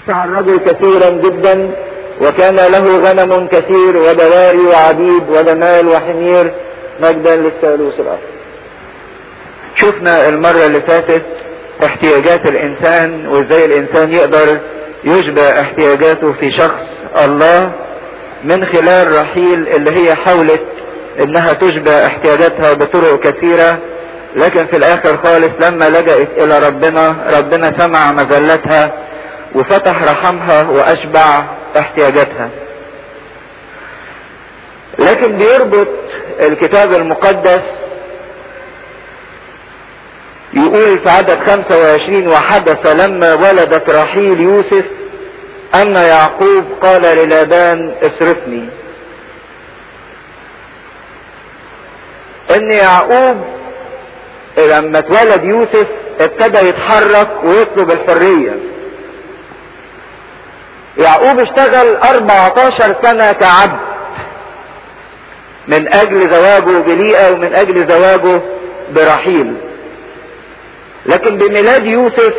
الرجل كثيرا جدا وكان له غنم كثير ودواري وعبيد ودمال وحمير مجدا للثالوث الاخر شفنا المرة اللي فاتت احتياجات الانسان وازاي الانسان يقدر يشبع احتياجاته في شخص الله من خلال رحيل اللي هي حاولت انها تشبع احتياجاتها بطرق كثيرة لكن في الاخر خالص لما لجأت الى ربنا ربنا سمع مذلتها وفتح رحمها واشبع احتياجاتها لكن بيربط الكتاب المقدس يقول في عدد 25 وحدث لما ولدت رحيل يوسف ان يعقوب قال للابان اصرفني ان يعقوب لما اتولد يوسف ابتدى يتحرك ويطلب الحرية يعقوب اشتغل 14 سنة كعبد من اجل زواجه بليئة ومن اجل زواجه برحيل لكن بميلاد يوسف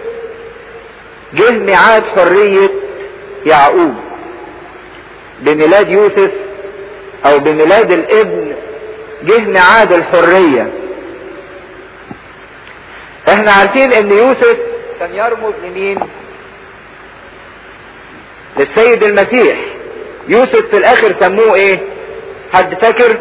جه ميعاد حرية يعقوب بميلاد يوسف او بميلاد الابن جه ميعاد الحرية احنا عارفين ان يوسف كان يرمز لمين للسيد المسيح يوسف في الاخر سموه ايه حد فاكر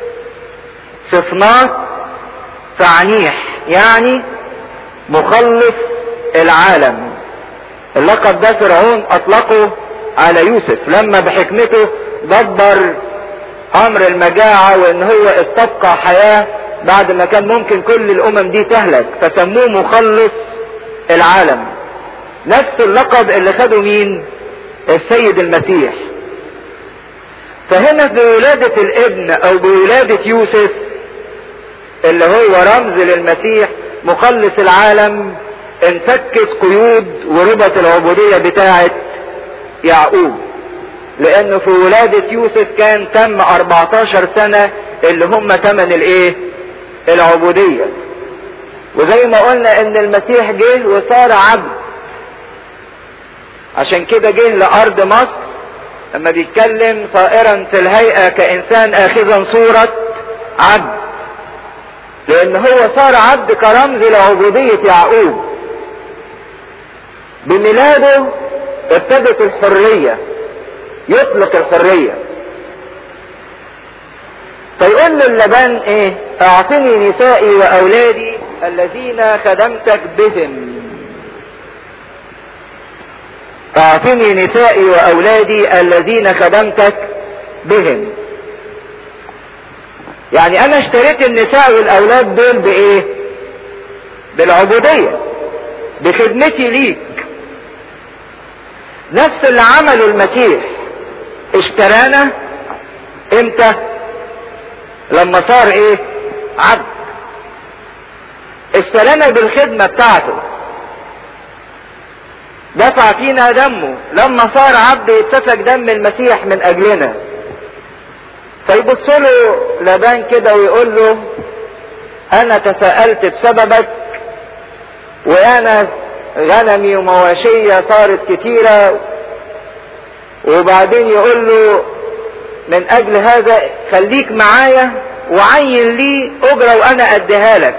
صفنات فعنيح يعني مخلص العالم اللقب ده فرعون اطلقه على يوسف لما بحكمته دبر امر المجاعة وان هو استبقى حياة بعد ما كان ممكن كل الامم دي تهلك فسموه مخلص العالم نفس اللقب اللي خده مين السيد المسيح فهنا بولادة الابن او بولادة يوسف اللي هو رمز للمسيح مخلص العالم انفكت قيود وربط العبودية بتاعة يعقوب لانه في ولادة يوسف كان تم 14 سنة اللي هم تمن الايه العبودية وزي ما قلنا ان المسيح جه وصار عبد عشان كده جه لارض مصر لما بيتكلم صائرا في الهيئة كانسان اخذا صورة عبد لان هو صار عبد كرمز لعبودية يعقوب بميلاده ابتدت الحرية يطلق الحرية فيقول له اللبان ايه اعطني نسائي واولادي الذين خدمتك بهم اعطني نسائي واولادي الذين خدمتك بهم يعني انا اشتريت النساء والاولاد دول بايه بالعبودية بخدمتي ليك نفس اللي عمله المسيح اشترانا امتى لما صار ايه عبد اشترانا بالخدمة بتاعته دفع فينا دمه لما صار عبد يتسفك دم المسيح من اجلنا فيبص له لبان كده ويقول له انا تساءلت بسببك وانا غنمي ومواشية صارت كتيرة وبعدين يقول له من اجل هذا خليك معايا وعين لي اجرة وانا اديها لك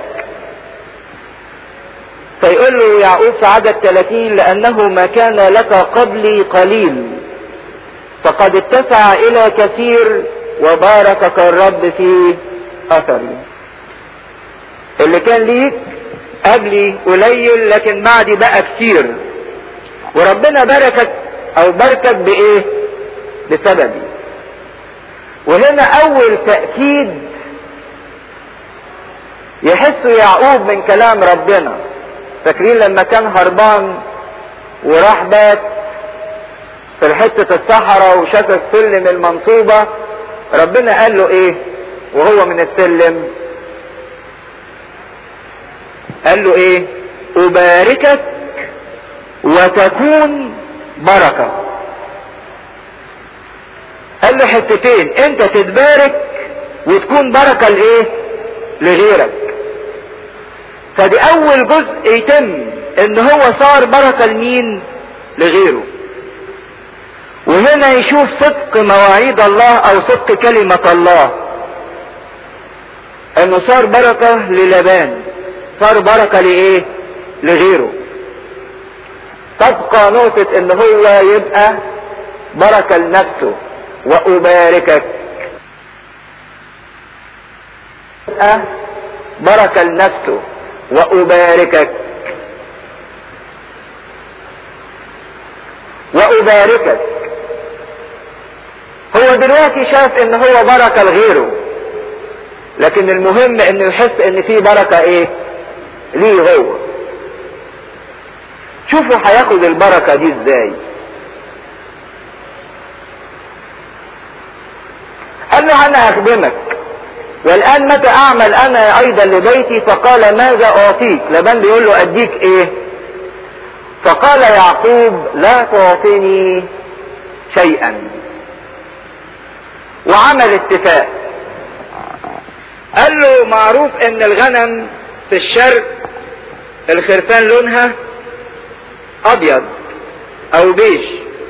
فيقول له يعقوب في عدد 30 لانه ما كان لك قبلي قليل فقد اتسع الى كثير وباركك الرب في اثري اللي كان ليك قبلي قليل لكن بعدي بقى كتير وربنا باركك او باركك بايه بسببي وهنا اول تأكيد يحس يعقوب من كلام ربنا فاكرين لما كان هربان وراح بات في حتة الصحراء وشاف السلم المنصوبة ربنا قال له ايه وهو من السلم قال له ايه اباركك وتكون بركة قال له حتتين انت تتبارك وتكون بركة لايه لغيرك فدي اول جزء يتم ان هو صار بركة لمين لغيره وهنا يشوف صدق مواعيد الله او صدق كلمة الله انه صار بركة للبان صار بركة لايه لغيره تبقى نقطة ان هو يبقى بركة لنفسه واباركك يبقى بركة لنفسه واباركك واباركك هو دلوقتي شاف ان هو بركة لغيره لكن المهم انه يحس ان في بركة ايه ليه هو شوفوا هياخد البركة دي ازاي قال له انا اخدمك والان متى اعمل انا ايضا لبيتي فقال ماذا اعطيك لبان بيقول له اديك ايه فقال يعقوب لا تعطيني شيئا وعمل اتفاق قال له معروف ان الغنم في الشرق الخرفان لونها ابيض او بيج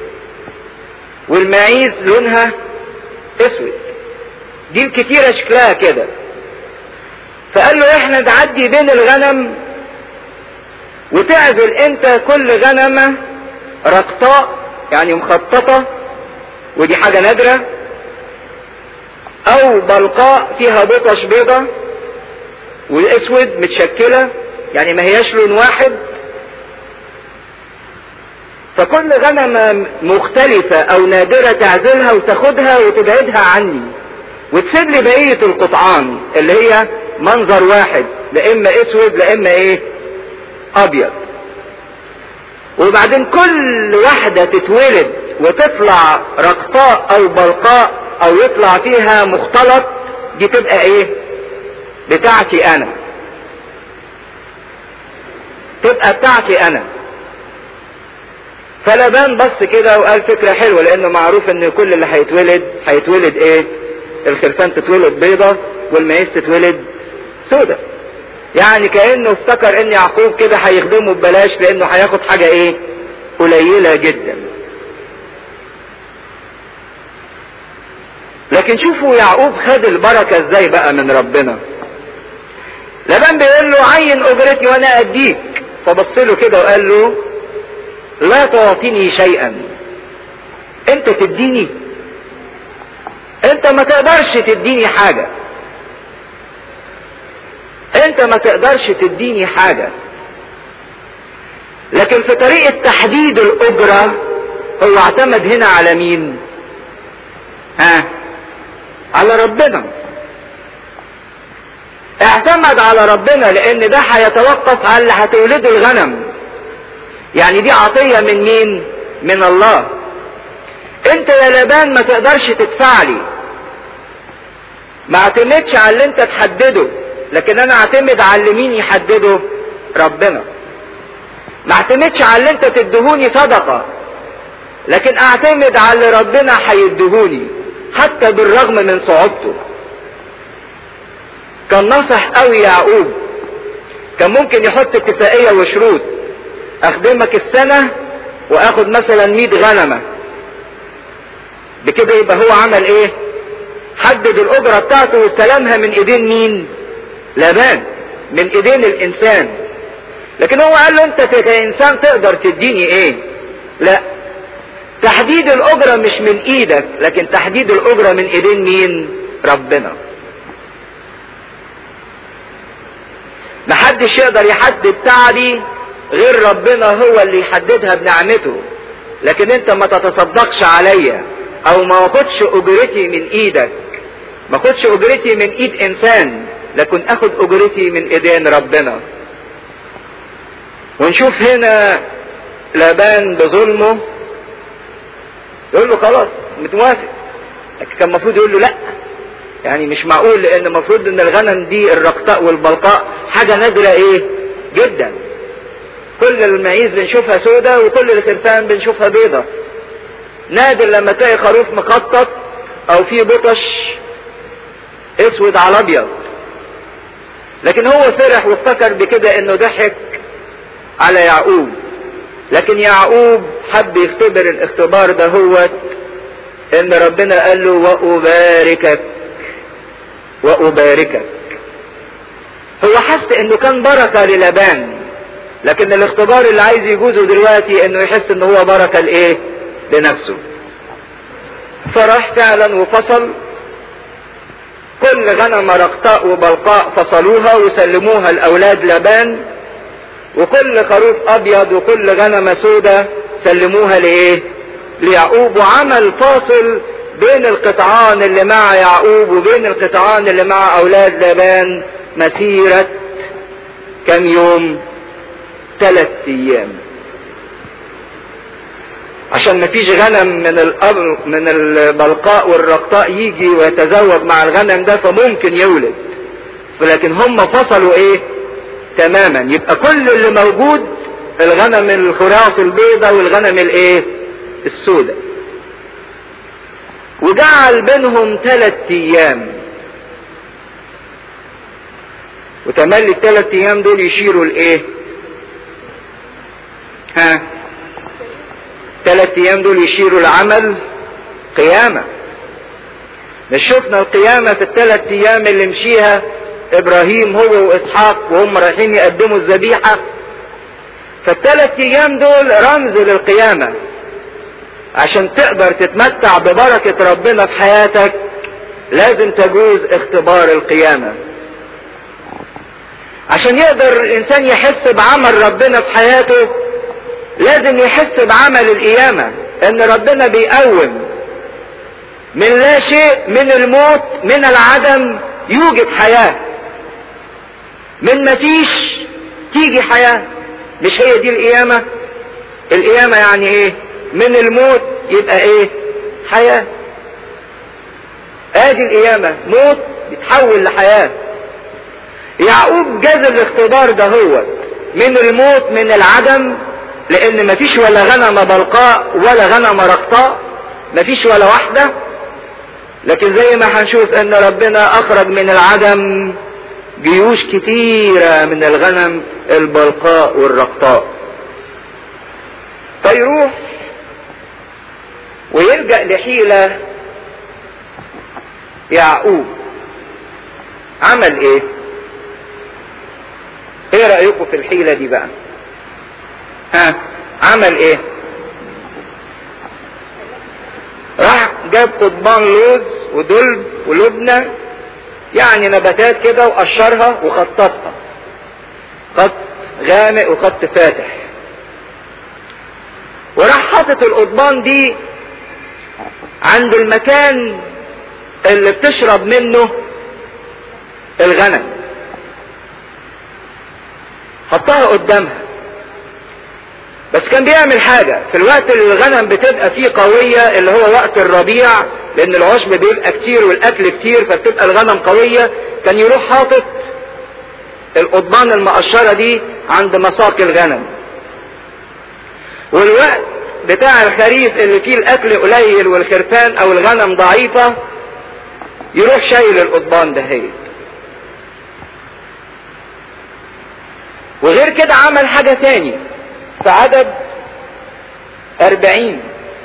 والمعيز لونها اسود دي كتيرة شكلها كده فقال له احنا نعدي بين الغنم وتعزل انت كل غنمة رقطاء يعني مخططة ودي حاجة نادرة او بلقاء فيها بطش بيضة والاسود متشكلة يعني ما هياش لون واحد فكل غنمة مختلفة او نادرة تعزلها وتاخدها وتبعدها عني وتسيب لي بقية القطعان اللي هي منظر واحد لا اما اسود لا اما ايه ابيض وبعدين كل واحدة تتولد وتطلع رقطاء او بلقاء او يطلع فيها مختلط دي تبقى ايه بتاعتي انا تبقى بتاعتي انا فلبان بص كده وقال فكرة حلوة لانه معروف ان كل اللي هيتولد هيتولد ايه الخرفان تتولد بيضة والمعيز تتولد سودة يعني كأنه افتكر ان يعقوب كده هيخدمه ببلاش لانه هياخد حاجة ايه قليلة جدا لكن شوفوا يعقوب خد البركة ازاي بقى من ربنا لبان بيقول له عين اجرتي وانا اديك فبص له كده وقال له لا تعطيني شيئا انت تديني انت ما تقدرش تديني حاجة انت ما تقدرش تديني حاجة لكن في طريقة تحديد الاجرة هو اعتمد هنا على مين ها على ربنا اعتمد على ربنا لان ده هيتوقف على اللي هتولده الغنم يعني دي عطية من مين من الله انت يا لبان ما تقدرش تدفع لي ما اعتمدش على اللي انت تحدده لكن انا اعتمد على اللي مين يحدده ربنا ما اعتمدش على اللي انت تدهوني صدقة لكن اعتمد على اللي ربنا هيدهوني حتى بالرغم من صعوبته كان نصح قوي يعقوب كان ممكن يحط اتفاقية وشروط اخدمك السنة واخد مثلا 100 غنمة بكده يبقى هو عمل ايه حدد الاجرة بتاعته واستلمها من ايدين مين لبان من ايدين الانسان لكن هو قال له انت كانسان تقدر تديني ايه لا تحديد الاجرة مش من ايدك لكن تحديد الاجرة من ايدين مين ربنا محدش يقدر يحدد تعبي غير ربنا هو اللي يحددها بنعمته لكن انت ما تتصدقش عليا او ما اخدش اجرتي من ايدك ما اخدش اجرتي من ايد انسان لكن اخد اجرتي من ايدين ربنا ونشوف هنا لابان بظلمه يقول له خلاص متوافق لكن كان المفروض يقول له لا يعني مش معقول لان المفروض ان الغنم دي الرقطاء والبلقاء حاجة نادرة ايه جدا كل المعيز بنشوفها سودة وكل الخرفان بنشوفها بيضة نادر لما تلاقي خروف مخطط او فيه بطش اسود على ابيض لكن هو فرح وافتكر بكده انه ضحك على يعقوب لكن يعقوب حب يختبر الاختبار ده هو ان ربنا قال له واباركك واباركك هو حس انه كان بركه للبان لكن الاختبار اللي عايز يجوزه دلوقتي انه يحس ان هو بركه لايه لنفسه فراح فعلا وفصل كل غنم رقطاء وبلقاء فصلوها وسلموها لاولاد لبان وكل خروف ابيض وكل غنمة سودة سلموها لايه ليعقوب وعمل فاصل بين القطعان اللي مع يعقوب وبين القطعان اللي مع اولاد لبان مسيرة كم يوم ثلاث ايام عشان ما فيش غنم من الأب من البلقاء والرقطاء يجي ويتزوج مع الغنم ده فممكن يولد ولكن هم فصلوا ايه تماما يبقى كل اللي موجود الغنم الخراف البيضة والغنم الايه السوداء وجعل بينهم ثلاث ايام وتملي الثلاث ايام دول يشيروا لايه ها ثلاث ايام دول يشيروا لعمل قيامة مش شفنا القيامة في الثلاث ايام اللي مشيها ابراهيم هو واسحاق وهم رايحين يقدموا الذبيحة فالثلاث ايام دول رمز للقيامة عشان تقدر تتمتع ببركة ربنا في حياتك لازم تجوز اختبار القيامة عشان يقدر الانسان يحس بعمل ربنا في حياته لازم يحس بعمل القيامة ان ربنا بيقوم من لا شيء من الموت من العدم يوجد حياة من مفيش تيجي حياة مش هي دي القيامة القيامة يعني ايه من الموت يبقى ايه حياة ادي القيامة موت يتحول لحياة يعقوب جاز الاختبار ده هو من الموت من العدم لان مفيش ولا غنم بلقاء ولا غنم رقطاء مفيش ولا واحدة لكن زي ما هنشوف ان ربنا اخرج من العدم جيوش كتيرة من الغنم البلقاء والرقطاء فيروح ويلجأ لحيلة يعقوب عمل ايه ايه رأيكم في الحيلة دي بقى ها عمل ايه راح جاب قضبان لوز ودلب ولبنة يعني نباتات كده وقشرها وخططها خط غامق وخط فاتح وراح حاطط القضبان دي عند المكان اللي بتشرب منه الغنم حطها قدامها بس كان بيعمل حاجة في الوقت اللي الغنم بتبقى فيه قوية اللي هو وقت الربيع لان العشب بيبقى كتير والاكل كتير فبتبقى الغنم قوية كان يروح حاطط القضبان المقشرة دي عند مساق الغنم والوقت بتاع الخريف اللي فيه الاكل قليل والخرفان او الغنم ضعيفة يروح شايل القضبان دهيت وغير كده عمل حاجة تاني في عدد أربعين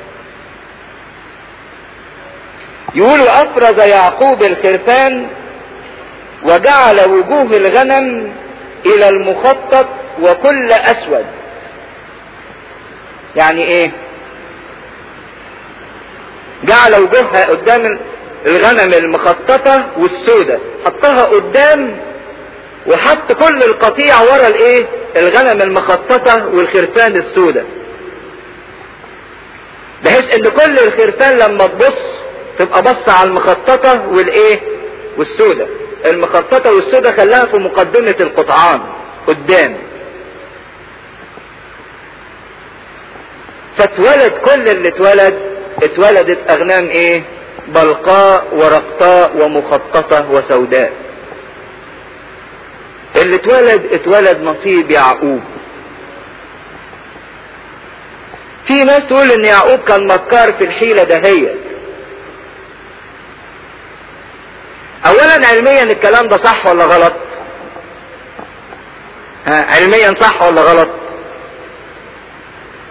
يقول أفرز يعقوب الخرفان وجعل وجوه الغنم إلى المخطط وكل أسود يعني إيه جعل وجوهها قدام الغنم المخططة والسودة حطها قدام وحط كل القطيع ورا الايه الغنم المخططة والخرفان السوداء بحيث ان كل الخرفان لما تبص تبقى بص على المخططة والايه والسوداء المخططة والسوداء خلاها في مقدمة القطعان قدام فاتولد كل اللي اتولد اتولدت اغنام ايه بلقاء ورقطاء ومخططة وسوداء اللي اتولد اتولد نصيب يعقوب في ناس تقول ان يعقوب كان مكار في الحيلة دهيت اولا علميا الكلام ده صح ولا غلط ها علميا صح ولا غلط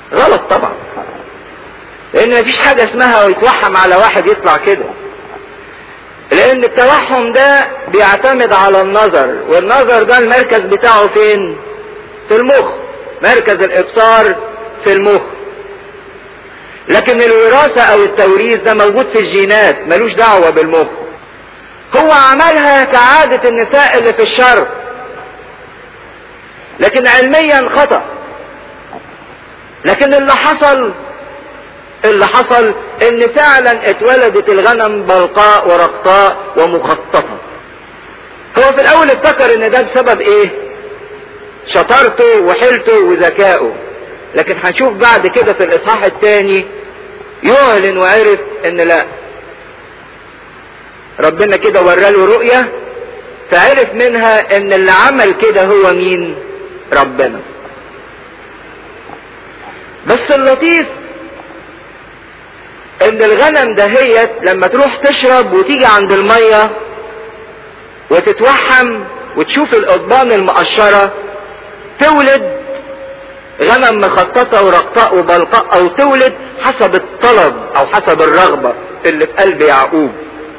غلط طبعا لان مفيش حاجة اسمها يتوحم على واحد يطلع كده لان التوحم ده بيعتمد على النظر والنظر ده المركز بتاعه فين في المخ مركز الابصار في المخ لكن الوراثة او التوريث ده موجود في الجينات ملوش دعوة بالمخ هو عملها كعادة النساء اللي في الشرق لكن علميا خطأ لكن اللي حصل اللي حصل ان فعلا اتولدت الغنم بلقاء ورقطاء ومخططة هو في الاول افتكر ان ده بسبب ايه شطارته وحيلته وذكائه لكن هنشوف بعد كده في الاصحاح الثاني يعلن وعرف ان لا ربنا كده وراله رؤية فعرف منها ان اللي عمل كده هو مين ربنا بس اللطيف ان الغنم دهيت لما تروح تشرب وتيجي عند المية وتتوحم وتشوف القضبان المقشرة تولد غنم مخططة ورقطاء وبلقاء او تولد حسب الطلب او حسب الرغبة اللي في قلب يعقوب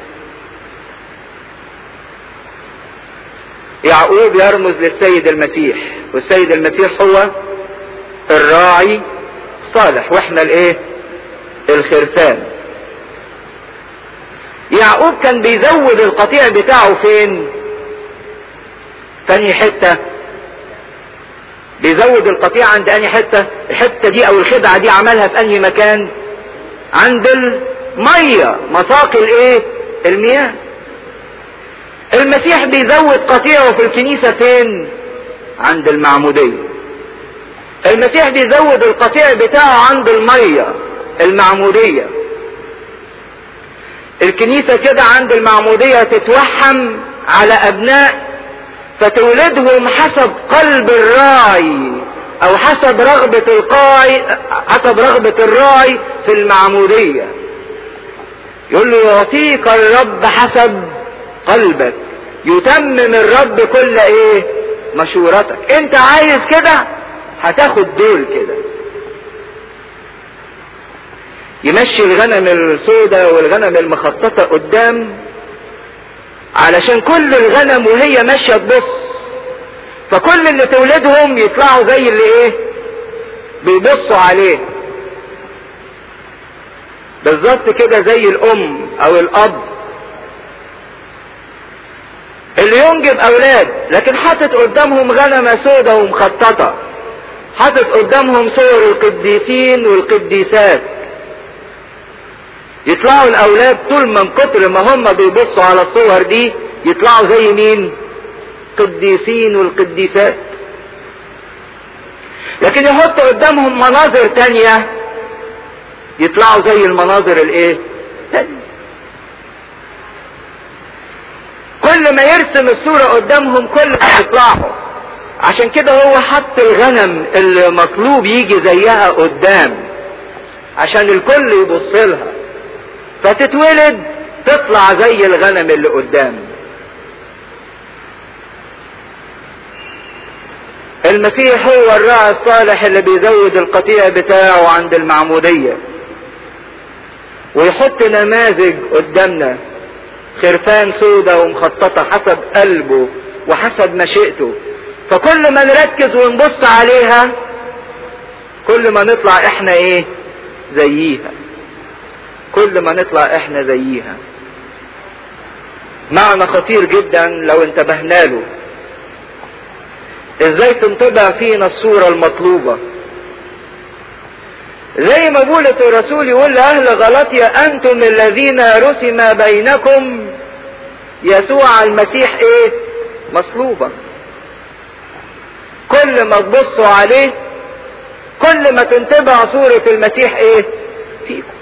يعقوب يرمز للسيد المسيح والسيد المسيح هو الراعي الصالح واحنا الايه الخرفان يعقوب كان بيزود القطيع بتاعه فين تاني حتة بيزود القطيع عند اني حتة الحتة دي او الخدعة دي عملها في انهي مكان عند المية مساقي الايه المياه المسيح بيزود قطيعه في الكنيسة فين عند المعمودية المسيح بيزود القطيع بتاعه عند المية المعمودية الكنيسة كده عند المعمودية تتوحم على ابناء فتولدهم حسب قلب الراعي او حسب رغبة القاعي حسب رغبة الراعي في المعمودية يقول له يعطيك الرب حسب قلبك يتمم الرب كل ايه مشورتك انت عايز كده هتاخد دول كده يمشي الغنم السوداء والغنم المخططة قدام علشان كل الغنم وهي ماشية تبص فكل اللي تولدهم يطلعوا زي اللي ايه بيبصوا عليه بالظبط كده زي الام او الاب اللي ينجب اولاد لكن حاطط قدامهم غنمة سودة ومخططة حاطط قدامهم صور القديسين والقديسات يطلعوا الاولاد طول من كتر ما هم بيبصوا على الصور دي يطلعوا زي مين قديسين والقديسات لكن يحطوا قدامهم مناظر تانية يطلعوا زي المناظر الايه تانية كل ما يرسم الصورة قدامهم كل ما يطلعوا عشان كده هو حط الغنم اللي مطلوب يجي زيها قدام عشان الكل يبص لها فتتولد تطلع زي الغنم اللي قدام المسيح هو الراعي الصالح اللي بيزود القطيع بتاعه عند المعمودية ويحط نماذج قدامنا خرفان سودة ومخططة حسب قلبه وحسب مشيئته فكل ما نركز ونبص عليها كل ما نطلع احنا ايه زيها كل ما نطلع احنا زيها معنى خطير جدا لو انتبهنا له ازاي تنطبع فينا الصورة المطلوبة زي ما بولس الرسول يقول لأهل غلطيا أنتم الذين رسم بينكم يسوع المسيح إيه؟ مصلوبا. كل ما تبصوا عليه كل ما تنتبع صورة المسيح إيه؟ فيكم.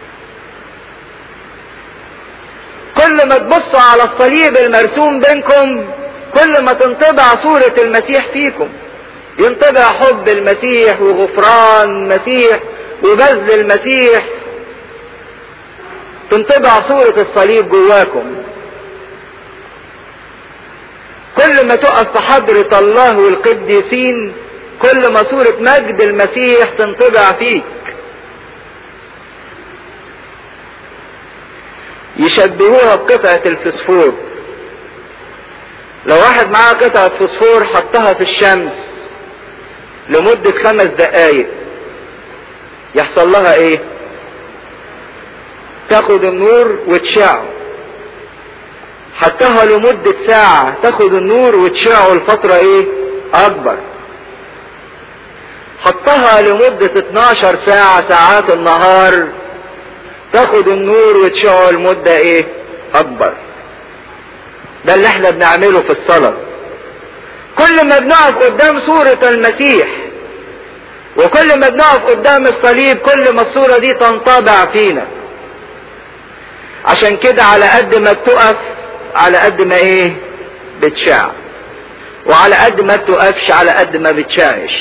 كل ما تبصوا على الصليب المرسوم بينكم كل ما تنطبع صورة المسيح فيكم. ينطبع حب المسيح وغفران المسيح وبذل المسيح تنطبع صورة الصليب جواكم كل ما تقف في حضرة الله والقديسين كل ما صورة مجد المسيح تنطبع فيك يشبهوها بقطعة الفسفور لو واحد معاه قطعة فسفور حطها في الشمس لمدة خمس دقايق يحصل لها ايه تاخد النور وتشعه حطها لمدة ساعة تاخد النور وتشعه لفترة ايه اكبر حطها لمدة 12 ساعة ساعات النهار تاخد النور وتشعه لمدة ايه اكبر ده اللي احنا بنعمله في الصلاة كل ما بنقف قدام صورة المسيح وكل ما بنقف قدام الصليب كل ما الصورة دي تنطبع فينا عشان كده على قد ما بتقف على قد ما ايه بتشع وعلى قد ما بتقفش على قد ما بتشعش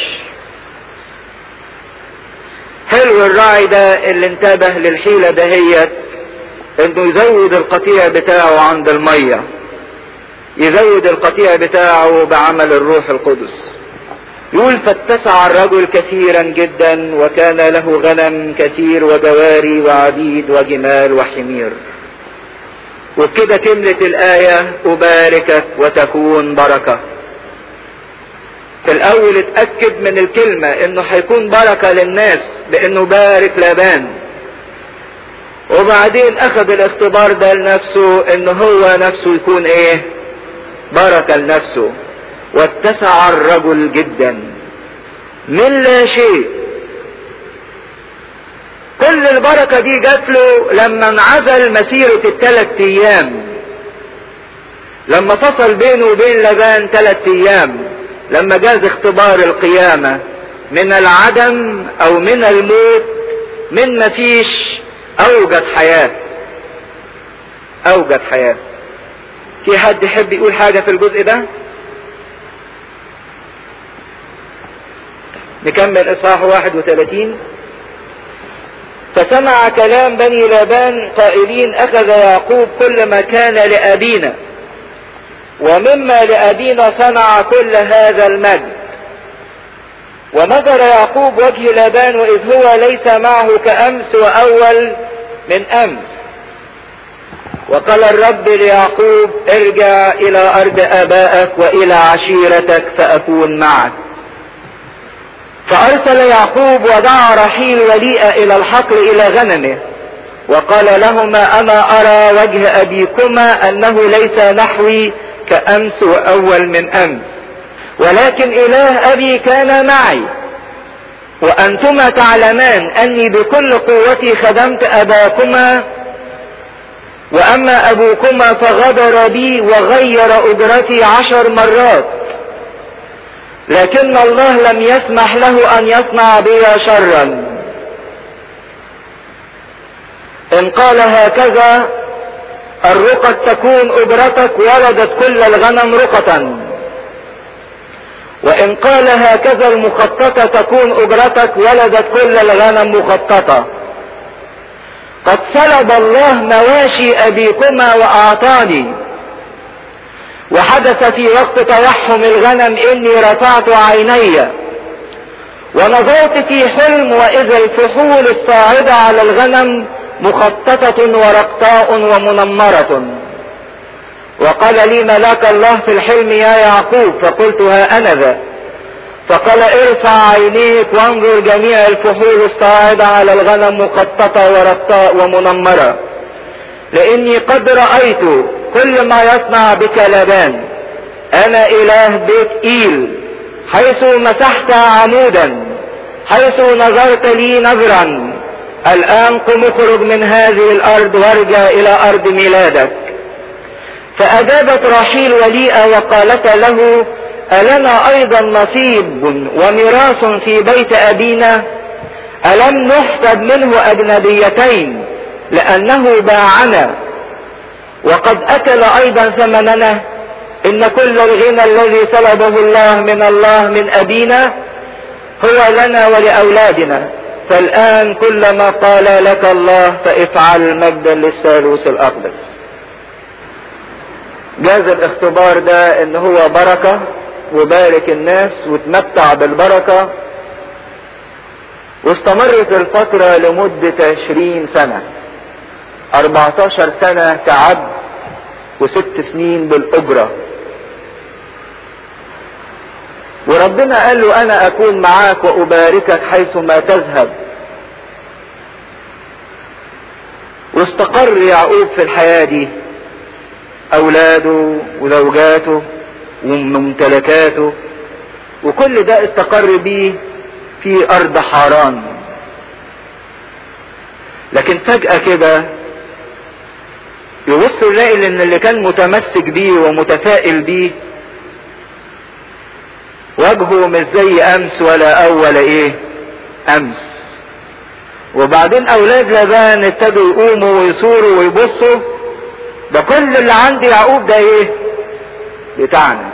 حلو الراعي ده اللي انتبه للحيلة دهيت انه يزود القطيع بتاعه عند المية يزود القطيع بتاعه بعمل الروح القدس يقول فاتسع الرجل كثيرا جدا وكان له غنم كثير وجواري وعبيد وجمال وحمير وبكده كملت الآية أباركك وتكون بركة في الأول اتأكد من الكلمة إنه هيكون بركة للناس لأنه بارك لابان وبعدين أخذ الاختبار ده لنفسه إن هو نفسه يكون إيه؟ بركة لنفسه واتسع الرجل جدا من لا شيء كل البركة دي جات له لما انعزل مسيرة الثلاث ايام لما فصل بينه وبين لبان ثلاث ايام لما جاز اختبار القيامة من العدم او من الموت من مفيش اوجد حياة اوجد حياة في حد يحب يقول حاجة في الجزء ده نكمل اصحاح 31 فسمع كلام بني لابان قائلين اخذ يعقوب كل ما كان لابينا ومما لابينا صنع كل هذا المجد ونظر يعقوب وجه لابان واذ هو ليس معه كامس واول من امس وقال الرب ليعقوب ارجع الى ارض ابائك والى عشيرتك فاكون معك فارسل يعقوب ودعا رحيل وليئة الى الحقل الى غنمه وقال لهما انا ارى وجه ابيكما انه ليس نحوي كامس واول من امس ولكن اله ابي كان معي وانتما تعلمان اني بكل قوتي خدمت اباكما واما ابوكما فغدر بي وغير اجرتي عشر مرات لكن الله لم يسمح له ان يصنع بي شرا ان قال هكذا الرقة تكون اجرتك ولدت كل الغنم رقة وان قال هكذا المخططة تكون اجرتك ولدت كل الغنم مخططة قد سلب الله مواشي ابيكما واعطاني وحدث في وقت توحم الغنم اني رفعت عيني ونظرت في حلم واذا الفحول الصاعدة على الغنم مخططة ورقطاء ومنمرة وقال لي ملاك الله في الحلم يا يعقوب فقلت ها انا ذا فقال ارفع عينيك وانظر جميع الفحول الصاعدة على الغنم مخططة ورقطاء ومنمرة لاني قد رأيت كل ما يصنع بك لبان انا اله بيت ايل حيث مسحت عمودا حيث نظرت لي نظرا الان قم اخرج من هذه الارض وارجع الى ارض ميلادك فاجابت رحيل وليئة وقالت له ألنا أيضا نصيب وميراث في بيت أبينا ألم نحسب منه أجنبيتين لأنه باعنا وقد أكل أيضا ثمننا إن كل الغنى الذي سلبه الله من الله من أبينا هو لنا ولأولادنا فالآن كل ما قال لك الله فافعل مجدا للثالوث الأقدس جاز الاختبار ده ان هو بركة وبارك الناس وتمتع بالبركة واستمرت الفترة لمدة عشرين سنة اربعتاشر سنة كعبد وست سنين بالأجرة وربنا قال له أنا أكون معاك وأباركك حيث ما تذهب واستقر يعقوب في الحياة دي أولاده وزوجاته وممتلكاته وكل ده استقر بيه في أرض حاران لكن فجأة كده يبص يلاقي ان اللي كان متمسك بيه ومتفائل بيه وجهه مش زي امس ولا اول ايه امس وبعدين اولاد لبان ابتدوا يقوموا ويصوروا ويبصوا ده كل اللي عند يعقوب ده ايه بتاعنا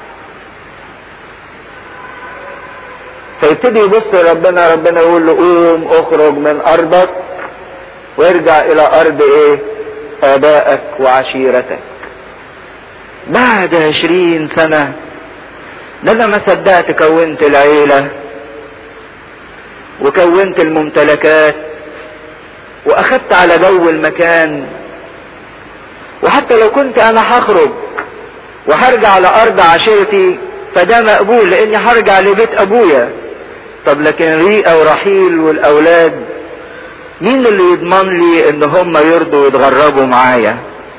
فيبتدي يبص لربنا ربنا يقول له قوم اخرج من ارضك وارجع الى ارض ايه ابائك وعشيرتك بعد عشرين سنة ده انا ما صدقت كونت العيلة وكونت الممتلكات واخدت على جو المكان وحتى لو كنت انا هخرج وهرجع لارض عشيرتي فده مقبول لاني هرجع لبيت ابويا طب لكن ريئة ورحيل والاولاد مين اللي يضمن لي ان هم يرضوا ويتغربوا معايا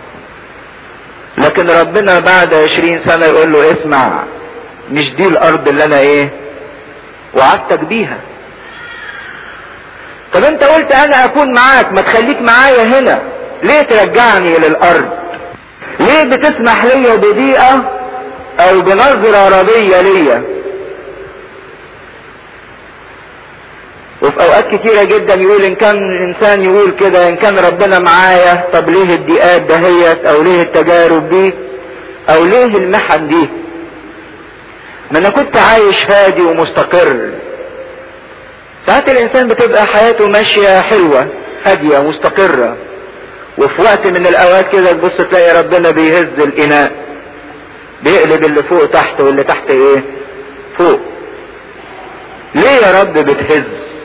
لكن ربنا بعد عشرين سنة يقول له اسمع مش دي الارض اللي انا ايه وعدتك بيها طب انت قلت انا اكون معاك ما تخليك معايا هنا ليه ترجعني للارض ليه بتسمح ليا بضيقة او بنظرة رضية ليا وفي اوقات كتيرة جدا يقول ان كان الانسان يقول كده ان كان ربنا معايا طب ليه الضيقات دهيت او ليه التجارب دي او ليه المحن دي ما انا كنت عايش هادي ومستقر ساعات الانسان بتبقى حياته ماشية حلوة هادية مستقرة وفي وقت من الاوقات كده تبص تلاقي ربنا بيهز الاناء بيقلب اللي فوق تحت واللي تحت ايه فوق ليه يا رب بتهز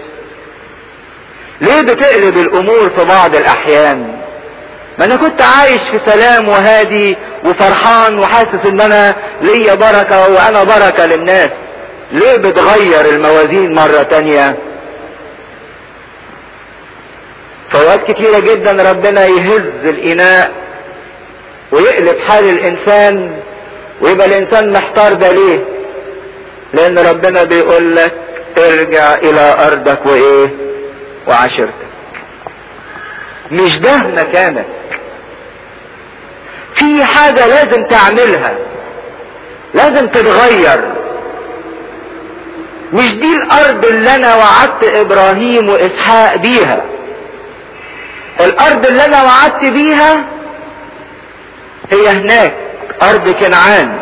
ليه بتقلب الامور في بعض الاحيان ما انا كنت عايش في سلام وهادي وفرحان وحاسس ان انا ليا بركة وانا بركة للناس ليه بتغير الموازين مرة تانية فوقات كتيرة جدا ربنا يهز الاناء ويقلب حال الانسان ويبقى الانسان محتار ده ليه لان ربنا بيقول لك ارجع الى ارضك وايه وعشيرتك مش ده مكانك في حاجة لازم تعملها لازم تتغير مش دي الارض اللي انا وعدت ابراهيم واسحاق بيها الارض اللي انا وعدت بيها هي هناك ارض كنعان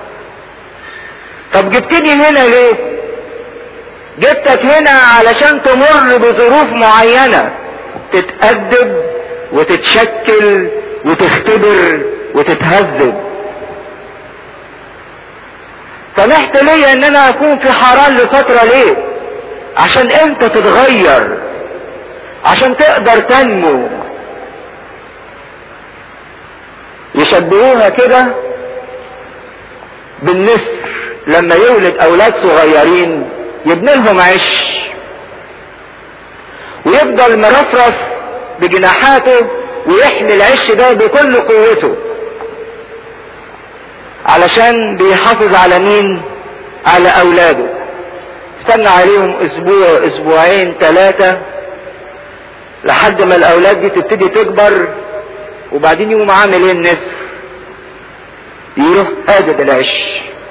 طب جبتني هنا ليه جبتك هنا علشان تمر بظروف معينة تتأدب وتتشكل وتختبر وتتهذب سمحت لي ان انا اكون في حران لفترة ليه عشان انت تتغير عشان تقدر تنمو يشبهوها كده بالنسر لما يولد اولاد صغيرين يبني لهم عش ويفضل مرفرف بجناحاته ويحمي العش ده بكل قوته علشان بيحافظ على مين على اولاده استنى عليهم اسبوع اسبوعين ثلاثة لحد ما الاولاد دي تبتدي تكبر وبعدين يقوم عامل ايه النسر يروح هادد العش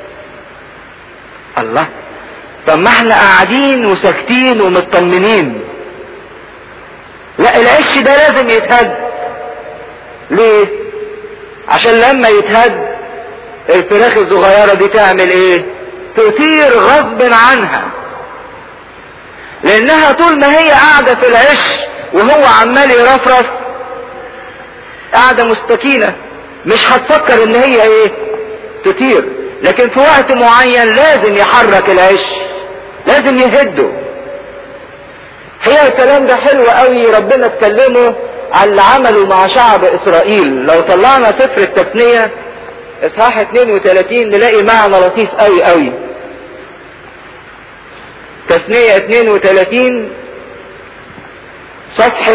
الله طب ما احنا قاعدين وساكتين ومطمنين لا العش ده لازم يتهد ليه عشان لما يتهد الفراخ الصغيرة دي تعمل ايه تطير غصب عنها لانها طول ما هي قاعدة في العش وهو عمال يرفرف قاعدة مستكينة مش هتفكر ان هي ايه تطير لكن في وقت معين لازم يحرك العش لازم يهده هي الكلام ده حلو قوي ربنا اتكلمه على اللي عمله مع شعب اسرائيل لو طلعنا سفر التثنية اصحاح 32 نلاقي معنى لطيف قوي قوي تثنية 32 صفحة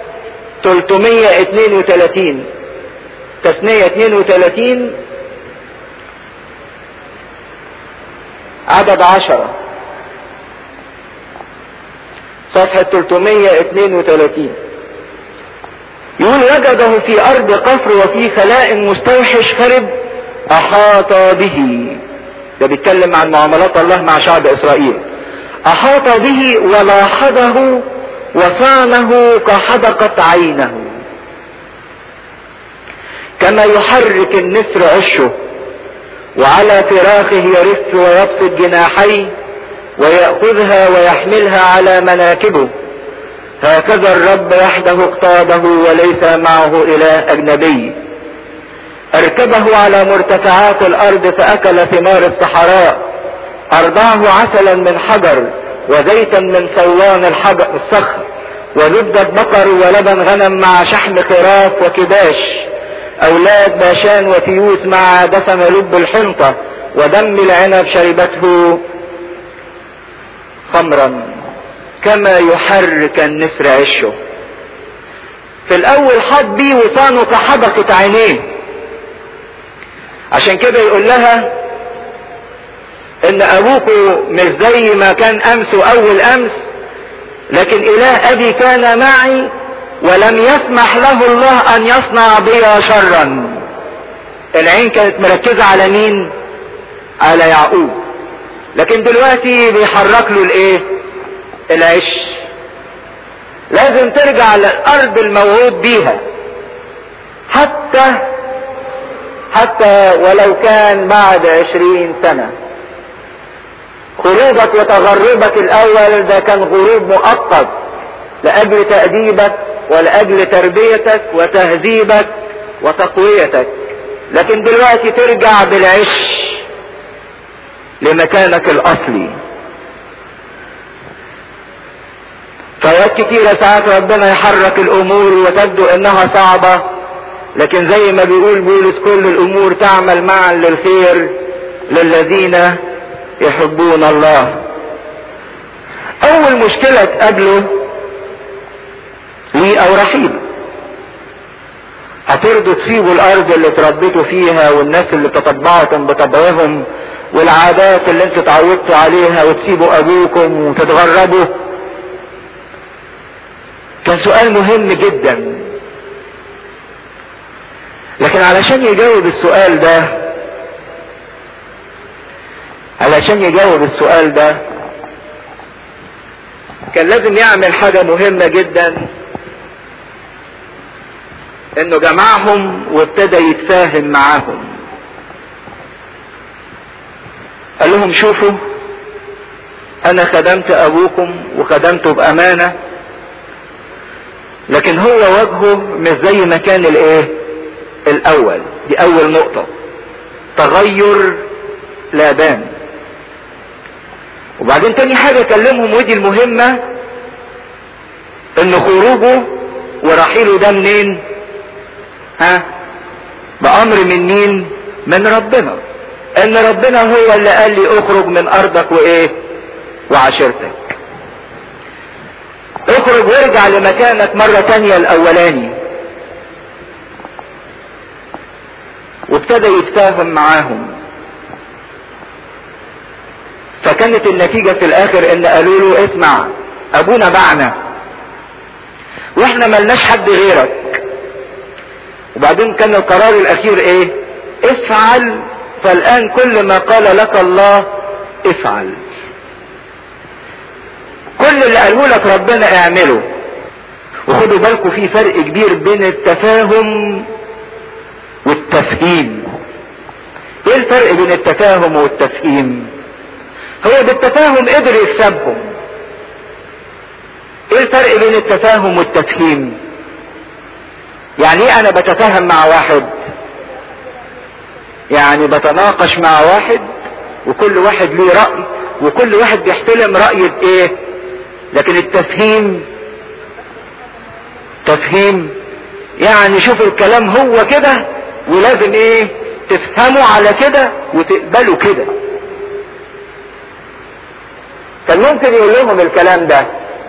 332 تثنية 32 عدد عشرة صفحة 332 يقول وجده في أرض قفر وفي خلاء مستوحش خرب أحاط به ده بيتكلم عن معاملات الله مع شعب إسرائيل أحاط به ولاحظه وصانه كحدقة عينه كما يحرك النسر عشه وعلى فراخه يرف ويبسط جناحيه ويأخذها ويحملها على مناكبه هكذا الرب وحده اقتاده وليس معه إله أجنبي أركبه على مرتفعات الأرض فأكل ثمار الصحراء أرضعه عسلا من حجر وزيتا من صوان الحجر الصخر وزبدة بقر ولبن غنم مع شحم خراف وكباش أولاد باشان وتيوس مع دسم لب الحنطة ودم العنب شربته خمرا كما يحرك النسر عشه في الأول حط بيه وصانه كحدقة عينيه عشان كده يقول لها ان ابوكوا مش زي ما كان امس واول امس لكن اله ابي كان معي ولم يسمح له الله ان يصنع بي شرا العين كانت مركزة على مين على يعقوب لكن دلوقتي بيحرك له الايه العش لازم ترجع للارض الموعود بيها حتى حتى ولو كان بعد عشرين سنة خروجك وتغربك الاول ده كان غروب مؤقت لاجل تأديبك ولاجل تربيتك وتهذيبك وتقويتك لكن دلوقتي ترجع بالعش لمكانك الاصلي فوقت كتيرة ساعات ربنا يحرك الامور وتبدو انها صعبة لكن زي ما بيقول بولس كل الامور تعمل معا للخير للذين يحبون الله اول مشكلة تقابله ليه او رحيل هترضوا تسيبوا الارض اللي اتربيتوا فيها والناس اللي تطبعتم بطبعهم والعادات اللي انتوا اتعودتوا عليها وتسيبوا ابوكم وتتغربوا كان سؤال مهم جدا لكن علشان يجاوب السؤال ده علشان يجاوب السؤال ده كان لازم يعمل حاجة مهمة جدا انه جمعهم وابتدى يتفاهم معاهم قال لهم شوفوا انا خدمت ابوكم وخدمته بامانة لكن هو وجهه مش زي ما كان الايه الاول دي اول نقطة تغير لابان وبعدين تاني حاجة كلمهم ودي المهمة ان خروجه ورحيله ده منين ها بامر من مين من ربنا ان ربنا هو اللي قال لي اخرج من ارضك وايه وعشيرتك اخرج وارجع لمكانك مرة تانية الاولاني وابتدى يتفاهم معاهم فكانت النتيجة في الاخر ان قالوا له اسمع ابونا باعنا واحنا ملناش حد غيرك وبعدين كان القرار الاخير ايه افعل فالان كل ما قال لك الله افعل كل اللي قاله لك ربنا اعمله وخدوا بالكم في فرق كبير بين التفاهم والتفهيم ايه الفرق بين التفاهم والتفهيم هو بالتفاهم قدر يكسبهم ايه الفرق بين التفاهم والتفهيم يعني ايه انا بتفاهم مع واحد يعني بتناقش مع واحد وكل واحد ليه رأي وكل واحد بيحترم رأي بايه لكن التفهيم تفهيم يعني شوف الكلام هو كده ولازم ايه تفهموا على كده وتقبلوا كده كان ممكن يقول لهم الكلام ده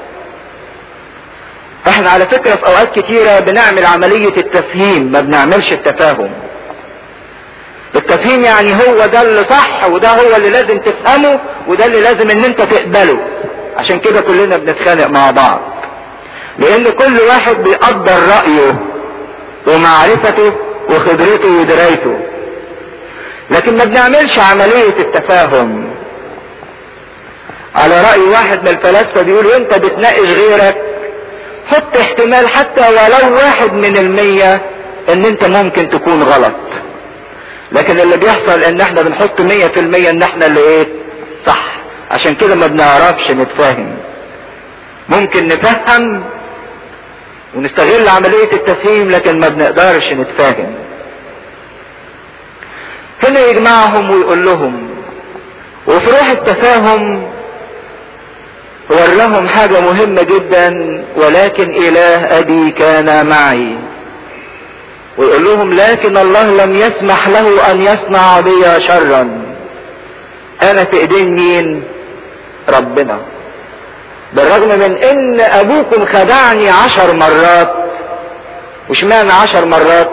احنا على فكرة في اوقات كتيرة بنعمل عملية التفهيم ما بنعملش التفاهم التفهيم يعني هو ده اللي صح وده هو اللي لازم تفهمه وده اللي لازم ان انت تقبله عشان كده كلنا بنتخانق مع بعض لان كل واحد بيقدر رأيه ومعرفته وخبرته ودرايته لكن ما بنعملش عملية التفاهم على رأي واحد من الفلاسفة بيقول وانت بتناقش غيرك حط احتمال حتى ولو واحد من المية ان انت ممكن تكون غلط لكن اللي بيحصل ان احنا بنحط مية في المية ان احنا اللي ايه صح عشان كده ما بنعرفش نتفاهم ممكن نفهم ونستغل عملية التفهيم لكن ما بنقدرش نتفاهم هنا يجمعهم ويقول لهم وفي روح التفاهم ور لهم حاجة مهمة جدا ولكن إله أبي كان معي ويقول لهم لكن الله لم يسمح له أن يصنع بي شرا أنا في إيدين مين؟ ربنا بالرغم من ان ابوكم خدعني عشر مرات وش معنى عشر مرات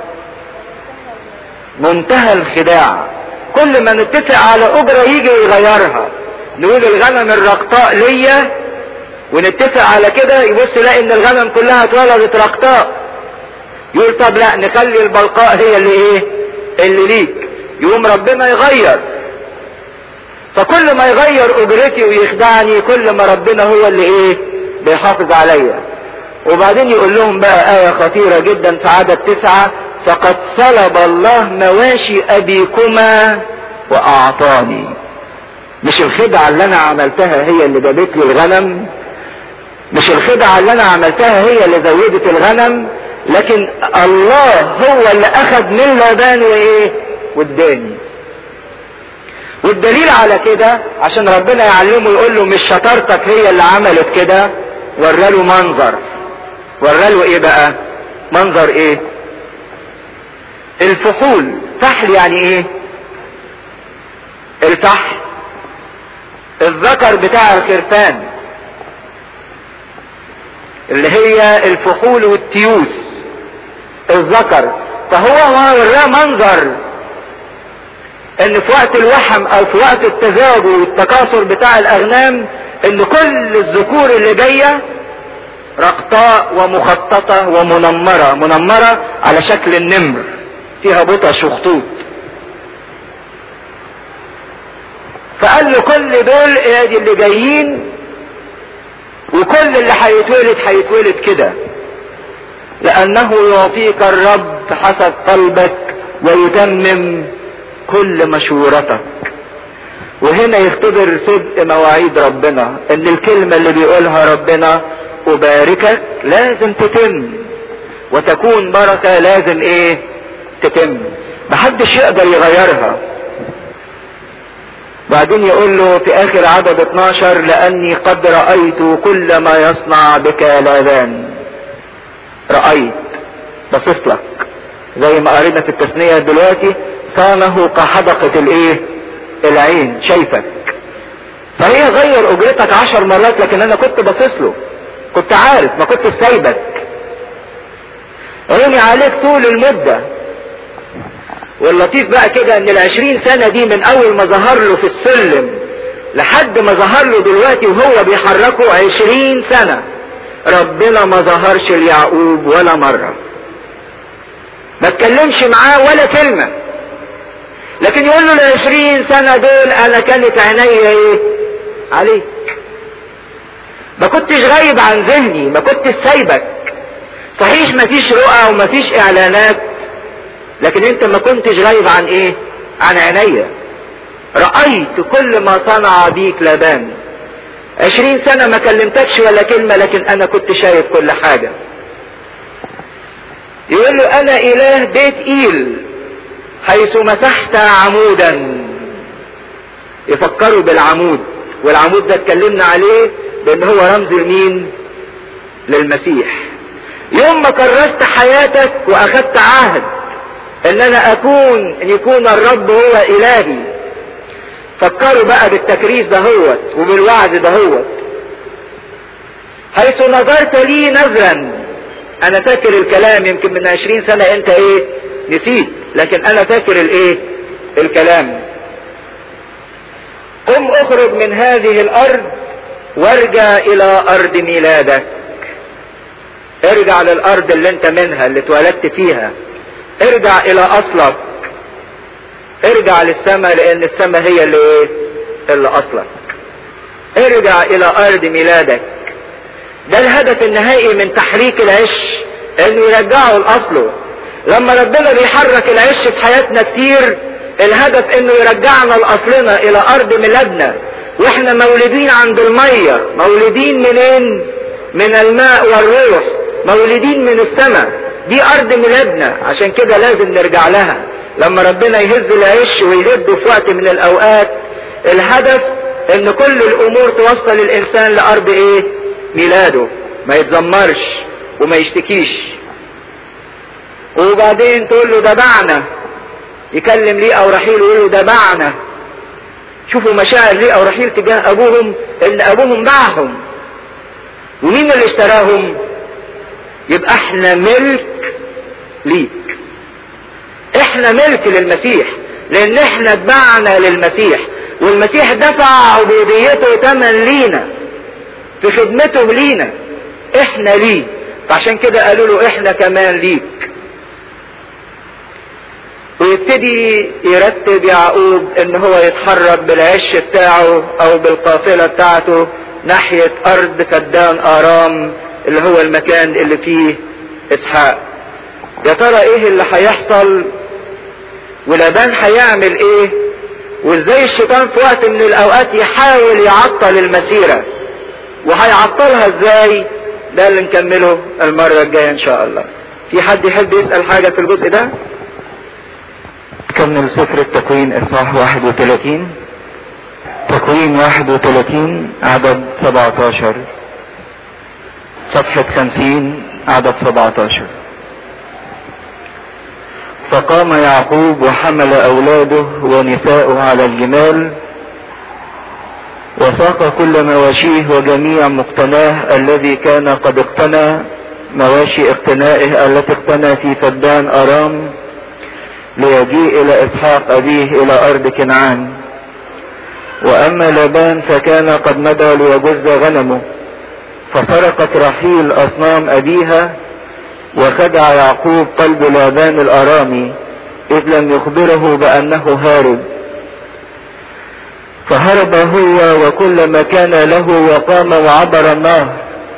منتهى الخداع كل ما نتفق على اجرة يجي يغيرها نقول الغنم الرقطاء ليا ونتفق على كده يبص يلاقي ان الغنم كلها اتولدت رقطاء يقول طب لا نخلي البلقاء هي اللي ايه اللي ليك يقوم ربنا يغير فكل ما يغير اجرتي ويخدعني كل ما ربنا هو اللي ايه بيحافظ عليا وبعدين يقول لهم بقى آية خطيرة جدا في عدد تسعة فقد صلب الله مواشي أبيكما وأعطاني مش الخدعة اللي أنا عملتها هي اللي جابت لي الغنم مش الخدعة اللي أنا عملتها هي اللي زودت الغنم لكن الله هو اللي أخذ من لبان وإيه واداني والدليل على كده عشان ربنا يعلمه يقول له مش شطارتك هي اللي عملت كده وراله منظر وراله ايه بقى منظر ايه الفحول فحل يعني ايه الفحل الذكر بتاع الخرفان اللي هي الفحول والتيوس الذكر فهو وراه منظر ان في وقت الوحم او في وقت التزاوج والتكاثر بتاع الاغنام ان كل الذكور اللي جايه رقطاء ومخططة ومنمرة منمرة على شكل النمر فيها بطش وخطوط فقال له كل دول ادي اللي جايين وكل اللي هيتولد هيتولد كده لانه يعطيك الرب حسب قلبك ويتمم كل مشورتك وهنا يختبر صدق مواعيد ربنا ان الكلمة اللي بيقولها ربنا اباركك لازم تتم وتكون بركة لازم ايه تتم محدش يقدر يغيرها بعدين يقول له في اخر عدد 12 لاني قد رأيت كل ما يصنع بك لاذان رأيت بصص لك زي ما قرينا في التثنية دلوقتي صانه كحدقة الايه العين شايفك صحيح غير اجرتك عشر مرات لكن انا كنت باصص له كنت عارف ما كنت سايبك عيني عليك طول المدة واللطيف بقى كده ان العشرين سنة دي من اول ما ظهر له في السلم لحد ما ظهر له دلوقتي وهو بيحركه عشرين سنة ربنا ما ظهرش ليعقوب ولا مرة ما اتكلمش معاه ولا كلمة لكن يقول له العشرين سنة دول انا كانت عينيا ايه عليك ما كنتش غايب عن ذهني ما كنتش سايبك صحيح ما فيش رؤى وما فيش اعلانات لكن انت ما كنتش غايب عن ايه عن عينيا رأيت كل ما صنع بيك لبان عشرين سنة ما كلمتكش ولا كلمة لكن انا كنت شايف كل حاجة يقول له انا اله بيت ايل حيث مسحت عمودا يفكروا بالعمود والعمود ده اتكلمنا عليه بان هو رمز لمين للمسيح يوم ما كرست حياتك واخدت عهد ان انا اكون ان يكون الرب هو الهي فكروا بقى بالتكريس دهوت وبالوعد دهوت حيث نظرت لي نظرا انا فاكر الكلام يمكن من عشرين سنة انت ايه نسيت لكن انا فاكر الايه الكلام قم اخرج من هذه الارض وارجع الى ارض ميلادك ارجع للارض اللي انت منها اللي اتولدت فيها ارجع الى اصلك ارجع للسماء لان السماء هي اللي ايه اللي اصلك ارجع الى ارض ميلادك ده الهدف النهائي من تحريك العش انه يرجعه لاصله لما ربنا بيحرك العش في حياتنا كتير الهدف انه يرجعنا لاصلنا الى ارض ميلادنا واحنا مولودين عند المية مولودين منين من الماء والروح مولودين من السماء دي ارض ميلادنا عشان كده لازم نرجع لها لما ربنا يهز العش ويهده في وقت من الاوقات الهدف ان كل الامور توصل الانسان لارض ايه ميلاده ما يتذمرش وما يشتكيش وبعدين تقول له ده بعنا يكلم ليه او رحيل ويقول له ده بعنا شوفوا مشاعر ليه او رحيل تجاه ابوهم ان ابوهم باعهم ومين اللي اشتراهم يبقى احنا ملك ليك احنا ملك للمسيح لان احنا اتبعنا للمسيح والمسيح دفع عبوديته تمن لينا في خدمته لينا احنا ليه فعشان كده قالوا له احنا كمان ليك ويبتدي يرتب يعقوب ان هو يتحرك بالعش بتاعه او بالقافلة بتاعته ناحية ارض فدان ارام اللي هو المكان اللي فيه اسحاق يا ترى ايه اللي هيحصل ولابان هيعمل ايه وازاي الشيطان في وقت من الاوقات يحاول يعطل المسيرة وهيعطلها ازاي ده اللي نكمله المرة الجاية ان شاء الله في حد يحب يسأل حاجة في الجزء ده كمل سفر التكوين اصحاح 31 تكوين 31 عدد 17 صفحة 50 عدد 17 فقام يعقوب وحمل اولاده ونساءه على الجمال وساق كل مواشيه وجميع مقتناه الذي كان قد اقتنى مواشي اقتنائه التي اقتنى في فدان ارام ليجيء الى اسحاق ابيه الى ارض كنعان واما لابان فكان قد مدى ليجز غنمه فسرقت رحيل اصنام ابيها وخدع يعقوب قلب لابان الارامي اذ لم يخبره بانه هارب فهرب هو وكل ما كان له وقام وعبر النهر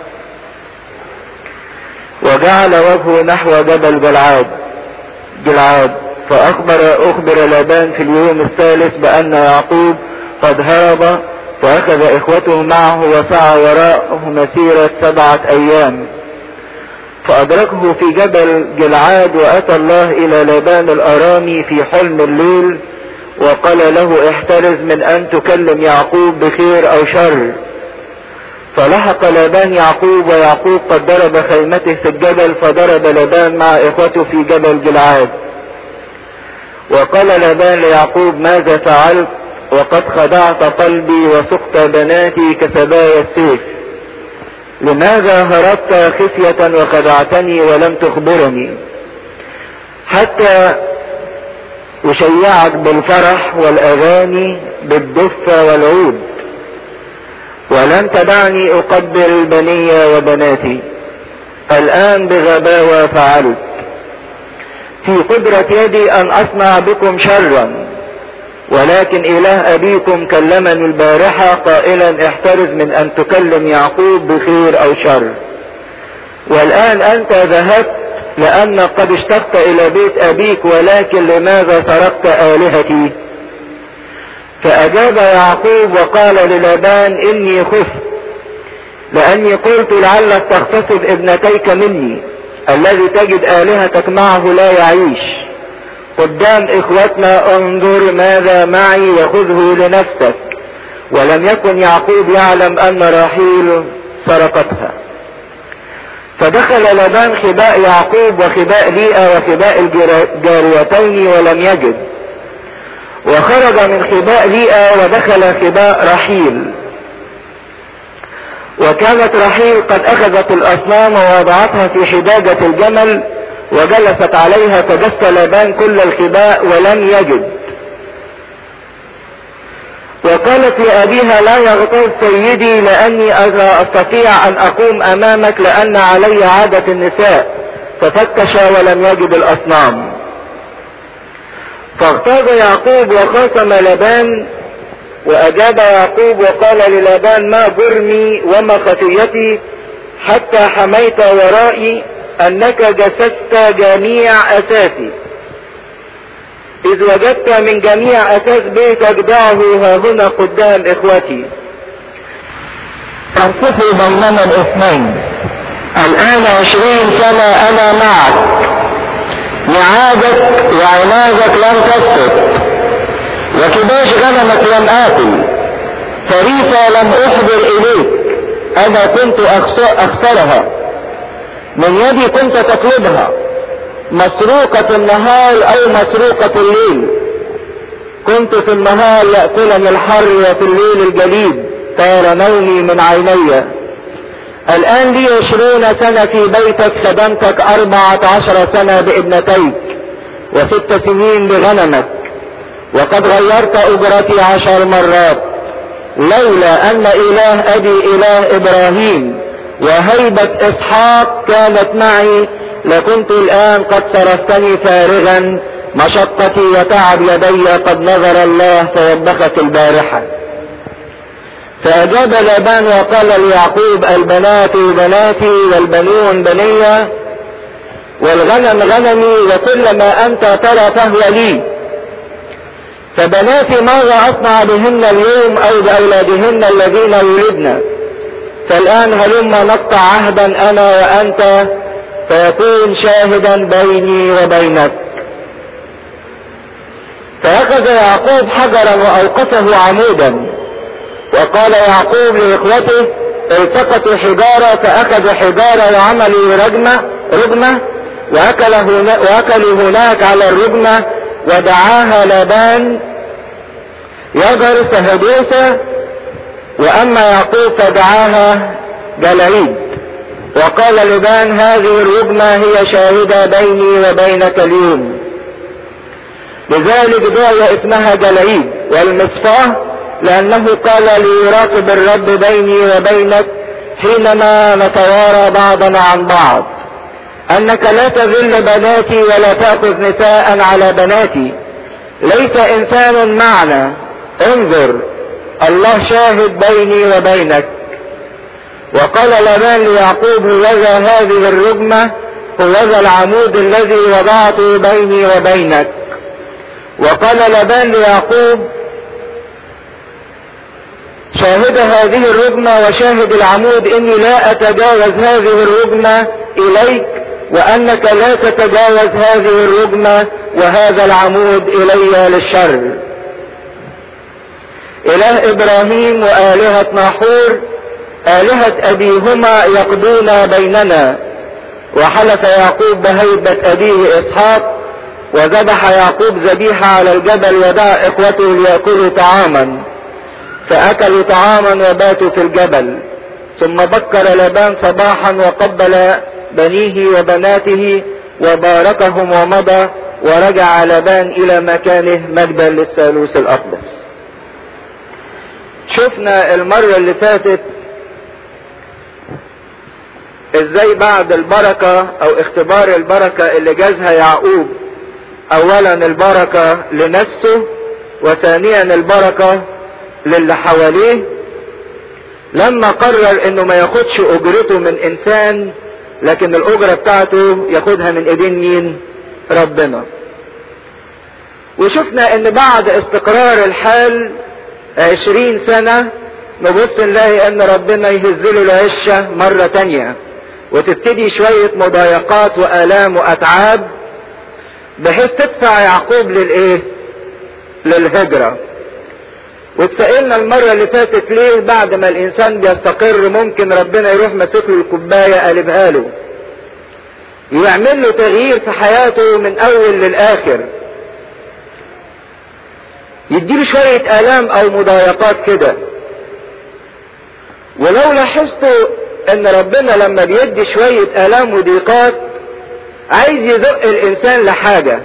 وجعل وجهه نحو جبل جلعاد جلعاد فأخبر أخبر لابان في اليوم الثالث بأن يعقوب قد هرب فأخذ إخوته معه وسعى وراءه مسيرة سبعة أيام فأدركه في جبل جلعاد وأتى الله إلى لابان الأرامي في حلم الليل وقال له احترز من أن تكلم يعقوب بخير أو شر فلحق لابان يعقوب ويعقوب قد ضرب خيمته في الجبل فضرب لابان مع إخوته في جبل جلعاد وقال لابان ليعقوب ماذا فعلت وقد خدعت قلبي وسقت بناتي كسبايا السيف لماذا هربت خفية وخدعتني ولم تخبرني حتى أشيعك بالفرح والأغاني بالدفة والعود ولم تدعني أقبل بني وبناتي الآن بغباوة فعلت في قدرة يدي أن أصنع بكم شرا ولكن إله أبيكم كلمني البارحة قائلا احترز من أن تكلم يعقوب بخير أو شر والآن أنت ذهبت لأن قد اشتقت إلى بيت أبيك ولكن لماذا سرقت آلهتي فأجاب يعقوب وقال للابان إني خفت لأني قلت لعلك تغتصب ابنتيك مني الذي تجد آلهتك معه لا يعيش قدام اخوتنا انظر ماذا معي وخذه لنفسك ولم يكن يعقوب يعلم ان راحيل سرقتها فدخل لبان خباء يعقوب وخباء ليئة وخباء الجاريتين ولم يجد وخرج من خباء ليئة ودخل خباء رحيل وكانت رحيل قد اخذت الاصنام ووضعتها في حداجة الجمل وجلست عليها فجس لبان كل الخباء ولم يجد وقالت لأبيها لا يغتاظ سيدي لأني لا أستطيع أن أقوم أمامك لأن علي عادة النساء ففتش ولم يجد الأصنام فاغتاظ يعقوب وخاصم لبان وأجاب يعقوب وقال للابان ما جرمي وما خطيتي حتى حميت ورائي أنك جسست جميع أساسي إذ وجدت من جميع أساس بيتك دعه ها هنا قدام إخوتي تنقصي بيننا الاثنين الآن عشرين سنة أنا معك نعادك وعنادك لم تسكت وكباش غنمك لم آكل فريسة لم أحضر إليك أنا كنت أخسرها من يدي كنت تطلبها مسروقة النهار او مسروقة الليل كنت في النهار يأكلني الحر وفي الليل الجليد طار نومي من عيني الآن لي عشرون سنة في بيتك خدمتك أربعة عشر سنة بابنتيك وست سنين بغنمك وقد غيرت أجرتي عشر مرات لولا أن إله أبي إله إبراهيم وهيبة إسحاق كانت معي لكنت الآن قد صرفتني فارغا مشقتي وتعب يدي قد نظر الله فوبخت البارحة فأجاب لابان وقال ليعقوب البنات بناتي والبنون بنية والغنم غنمي وكل ما أنت ترى فهو لي فبناتي ماذا أصنع بهن اليوم أو بأولادهن الذين ولدنا فالآن هلما نقطع عهدا أنا وأنت فيكون شاهدا بيني وبينك فأخذ يعقوب حجرا وأوقفه عمودا وقال يعقوب لإخوته التقطوا حجارة فأخذوا حجارة وعملوا رجمة رجمة وأكل هنا وأكلوا هناك على الرجمة ودعاها لابان يجر سهدوسة وأما يعقوب فدعاها جلعيد وقال لبان هذه الرجمة هي شاهدة بيني وبينك اليوم لذلك دعي اسمها جلعيد والمصفاه لأنه قال ليراقب الرب بيني وبينك حينما نتوارى بعضنا عن بعض أنك لا تذل بناتي ولا تأخذ نساء على بناتي ليس إنسان معنا انظر الله شاهد بيني وبينك وقال لبان ليعقوب هوذا هذه الرجمة هوذا العمود الذي وضعته بيني وبينك وقال لبان ليعقوب شاهد هذه الرجمة وشاهد العمود اني لا اتجاوز هذه الرجمة اليك وانك لا تتجاوز هذه الرجمة وهذا العمود الي للشر اله ابراهيم والهة ناحور آلهة أبيهما يقضون بيننا وحلف يعقوب بهيبة أبيه إسحاق وذبح يعقوب ذبيحة على الجبل ودعا إخوته ليأكلوا طعاما فأكلوا طعاما وباتوا في الجبل ثم بكر لبان صباحا وقبل بنيه وبناته وباركهم ومضى ورجع لبان إلى مكانه مجدا للثالوث الأقدس شفنا المرة اللي فاتت ازاي بعد البركة او اختبار البركة اللي جازها يعقوب اولا البركة لنفسه وثانيا البركة للي حواليه لما قرر انه ما ياخدش اجرته من انسان لكن الاجرة بتاعته ياخدها من ايدين مين ربنا وشفنا ان بعد استقرار الحال عشرين سنة نبص نلاقي ان ربنا يهزله العشة مرة تانية وتبتدي شوية مضايقات وآلام وأتعاب بحيث تدفع يعقوب للايه للهجرة واتسألنا المرة اللي فاتت ليه بعد ما الانسان بيستقر ممكن ربنا يروح ماسك له الكوباية قلبها له يعمل له تغيير في حياته من اول للاخر يديله شوية الام او مضايقات كده ولو لاحظتوا ان ربنا لما بيدي شوية الام وضيقات عايز يزق الانسان لحاجة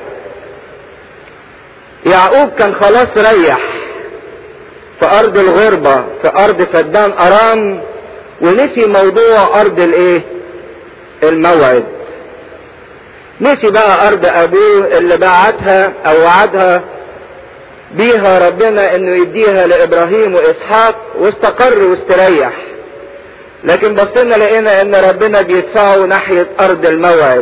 يعقوب كان خلاص ريح في ارض الغربة في ارض فدان ارام ونسي موضوع ارض الايه الموعد نسي بقى ارض ابوه اللي باعتها او وعدها بيها ربنا انه يديها لابراهيم واسحاق واستقر واستريح لكن بصينا لقينا ان ربنا بيدفعه ناحية ارض الموعد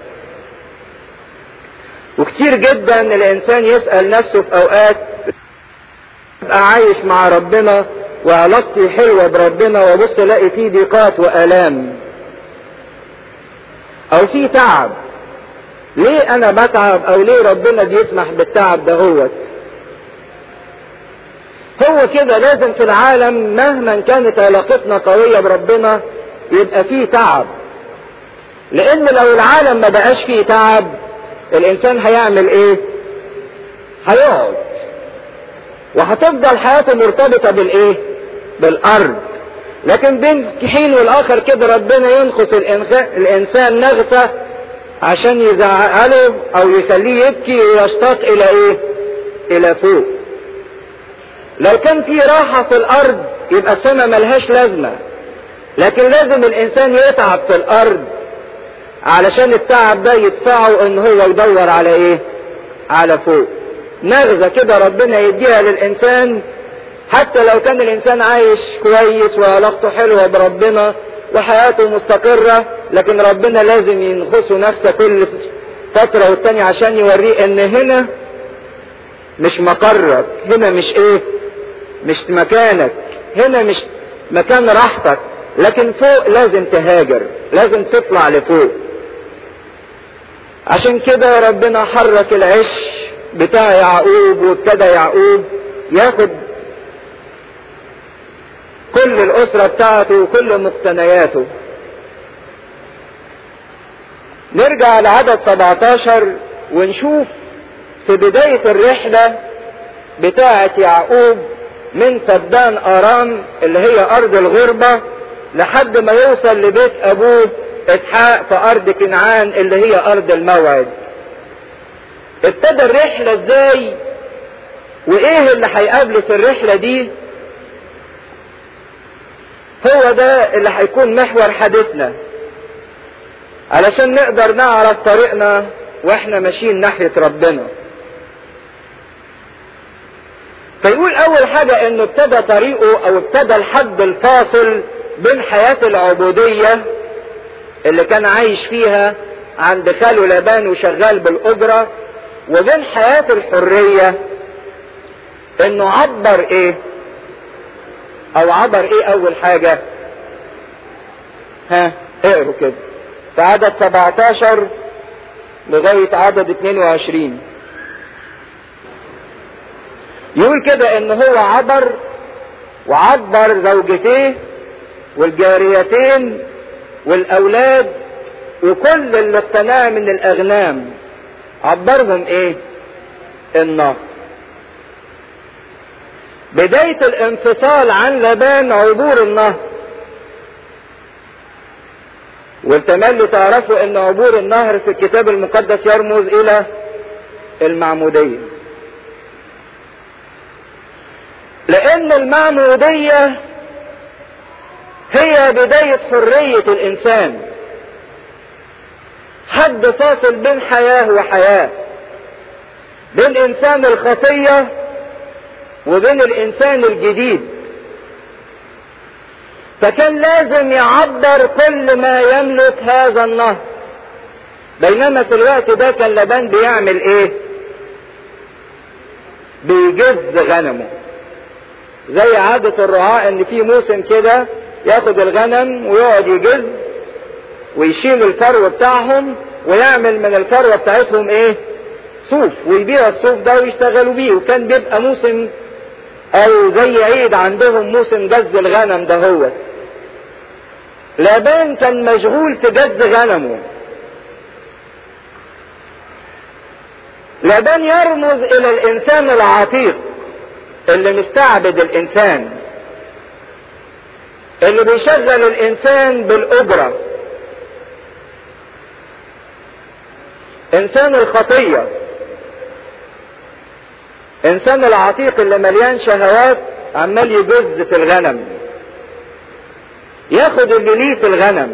وكتير جدا الانسان يسأل نفسه في اوقات ابقى عايش مع ربنا وعلاقتي حلوة بربنا وابص الاقي فيه ضيقات والام او فيه تعب ليه انا بتعب او ليه ربنا بيسمح بالتعب دهوت هو كده لازم في العالم مهما كانت علاقتنا قوية بربنا يبقى فيه تعب لان لو العالم ما بقاش فيه تعب الانسان هيعمل ايه هيقعد وهتفضل حياته مرتبطة بالايه بالارض لكن بين حين والاخر كده ربنا ينقص الانسان نغسة عشان يزعله او يخليه يبكي ويشتاق الى ايه الى فوق لو كان في راحة في الارض يبقى السماء ملهاش لازمة لكن لازم الانسان يتعب في الارض علشان التعب ده يدفعه ان هو يدور على ايه على فوق نغزة كده ربنا يديها للانسان حتى لو كان الانسان عايش كويس وعلاقته حلوة بربنا وحياته مستقرة لكن ربنا لازم ينخسه نفسه كل فترة والتانية عشان يوريه ان هنا مش مقرك هنا مش ايه مش مكانك هنا مش مكان راحتك لكن فوق لازم تهاجر لازم تطلع لفوق عشان كده ربنا حرك العش بتاع يعقوب وابتدى يعقوب ياخد كل الأسرة بتاعته وكل مقتنياته نرجع لعدد 17 ونشوف في بداية الرحلة بتاعة يعقوب من فدان أرام اللي هي أرض الغربة لحد ما يوصل لبيت أبوه إسحاق في أرض كنعان اللي هي أرض الموعد ابتدى الرحلة ازاي وايه اللي هيقابله في الرحلة دي هو ده اللي هيكون محور حديثنا علشان نقدر نعرف طريقنا واحنا ماشيين ناحية ربنا فيقول اول حاجة انه ابتدى طريقه او ابتدى الحد الفاصل بين حياة العبودية اللي كان عايش فيها عند خاله لابان وشغال بالاجرة وبين حياة الحرية انه عبر ايه او عبر ايه اول حاجة ها اقروا كده في عدد 17 لغاية عدد 22 يقول كده ان هو عبر وعبر زوجتيه والجاريتين والاولاد وكل اللي اقتناه من الاغنام عبرهم ايه النار بداية الانفصال عن لبان عبور النهر والتملي تعرفوا ان عبور النهر في الكتاب المقدس يرمز الى المعمودية لان المعمودية هي بداية حرية الانسان حد فاصل بين حياة وحياة بين انسان الخطية وبين الانسان الجديد فكان لازم يعبر كل ما يملك هذا النهر بينما في الوقت ده كان لبان بيعمل ايه بيجز غنمه زي عادة الرعاة ان في موسم كده ياخد الغنم ويقعد يجز ويشيل الفرو بتاعهم ويعمل من الفروة بتاعتهم ايه صوف ويبيع الصوف ده ويشتغلوا بيه وكان بيبقى موسم او زي عيد عندهم موسم جز الغنم ده هو لابان كان مشغول في جز غنمه لابان يرمز الى الانسان العتيق اللي مستعبد الانسان اللي بيشغل الانسان بالاجره انسان الخطيه انسان العتيق اللي مليان شهوات عمال يجز في الغنم ياخد اللي ليه في الغنم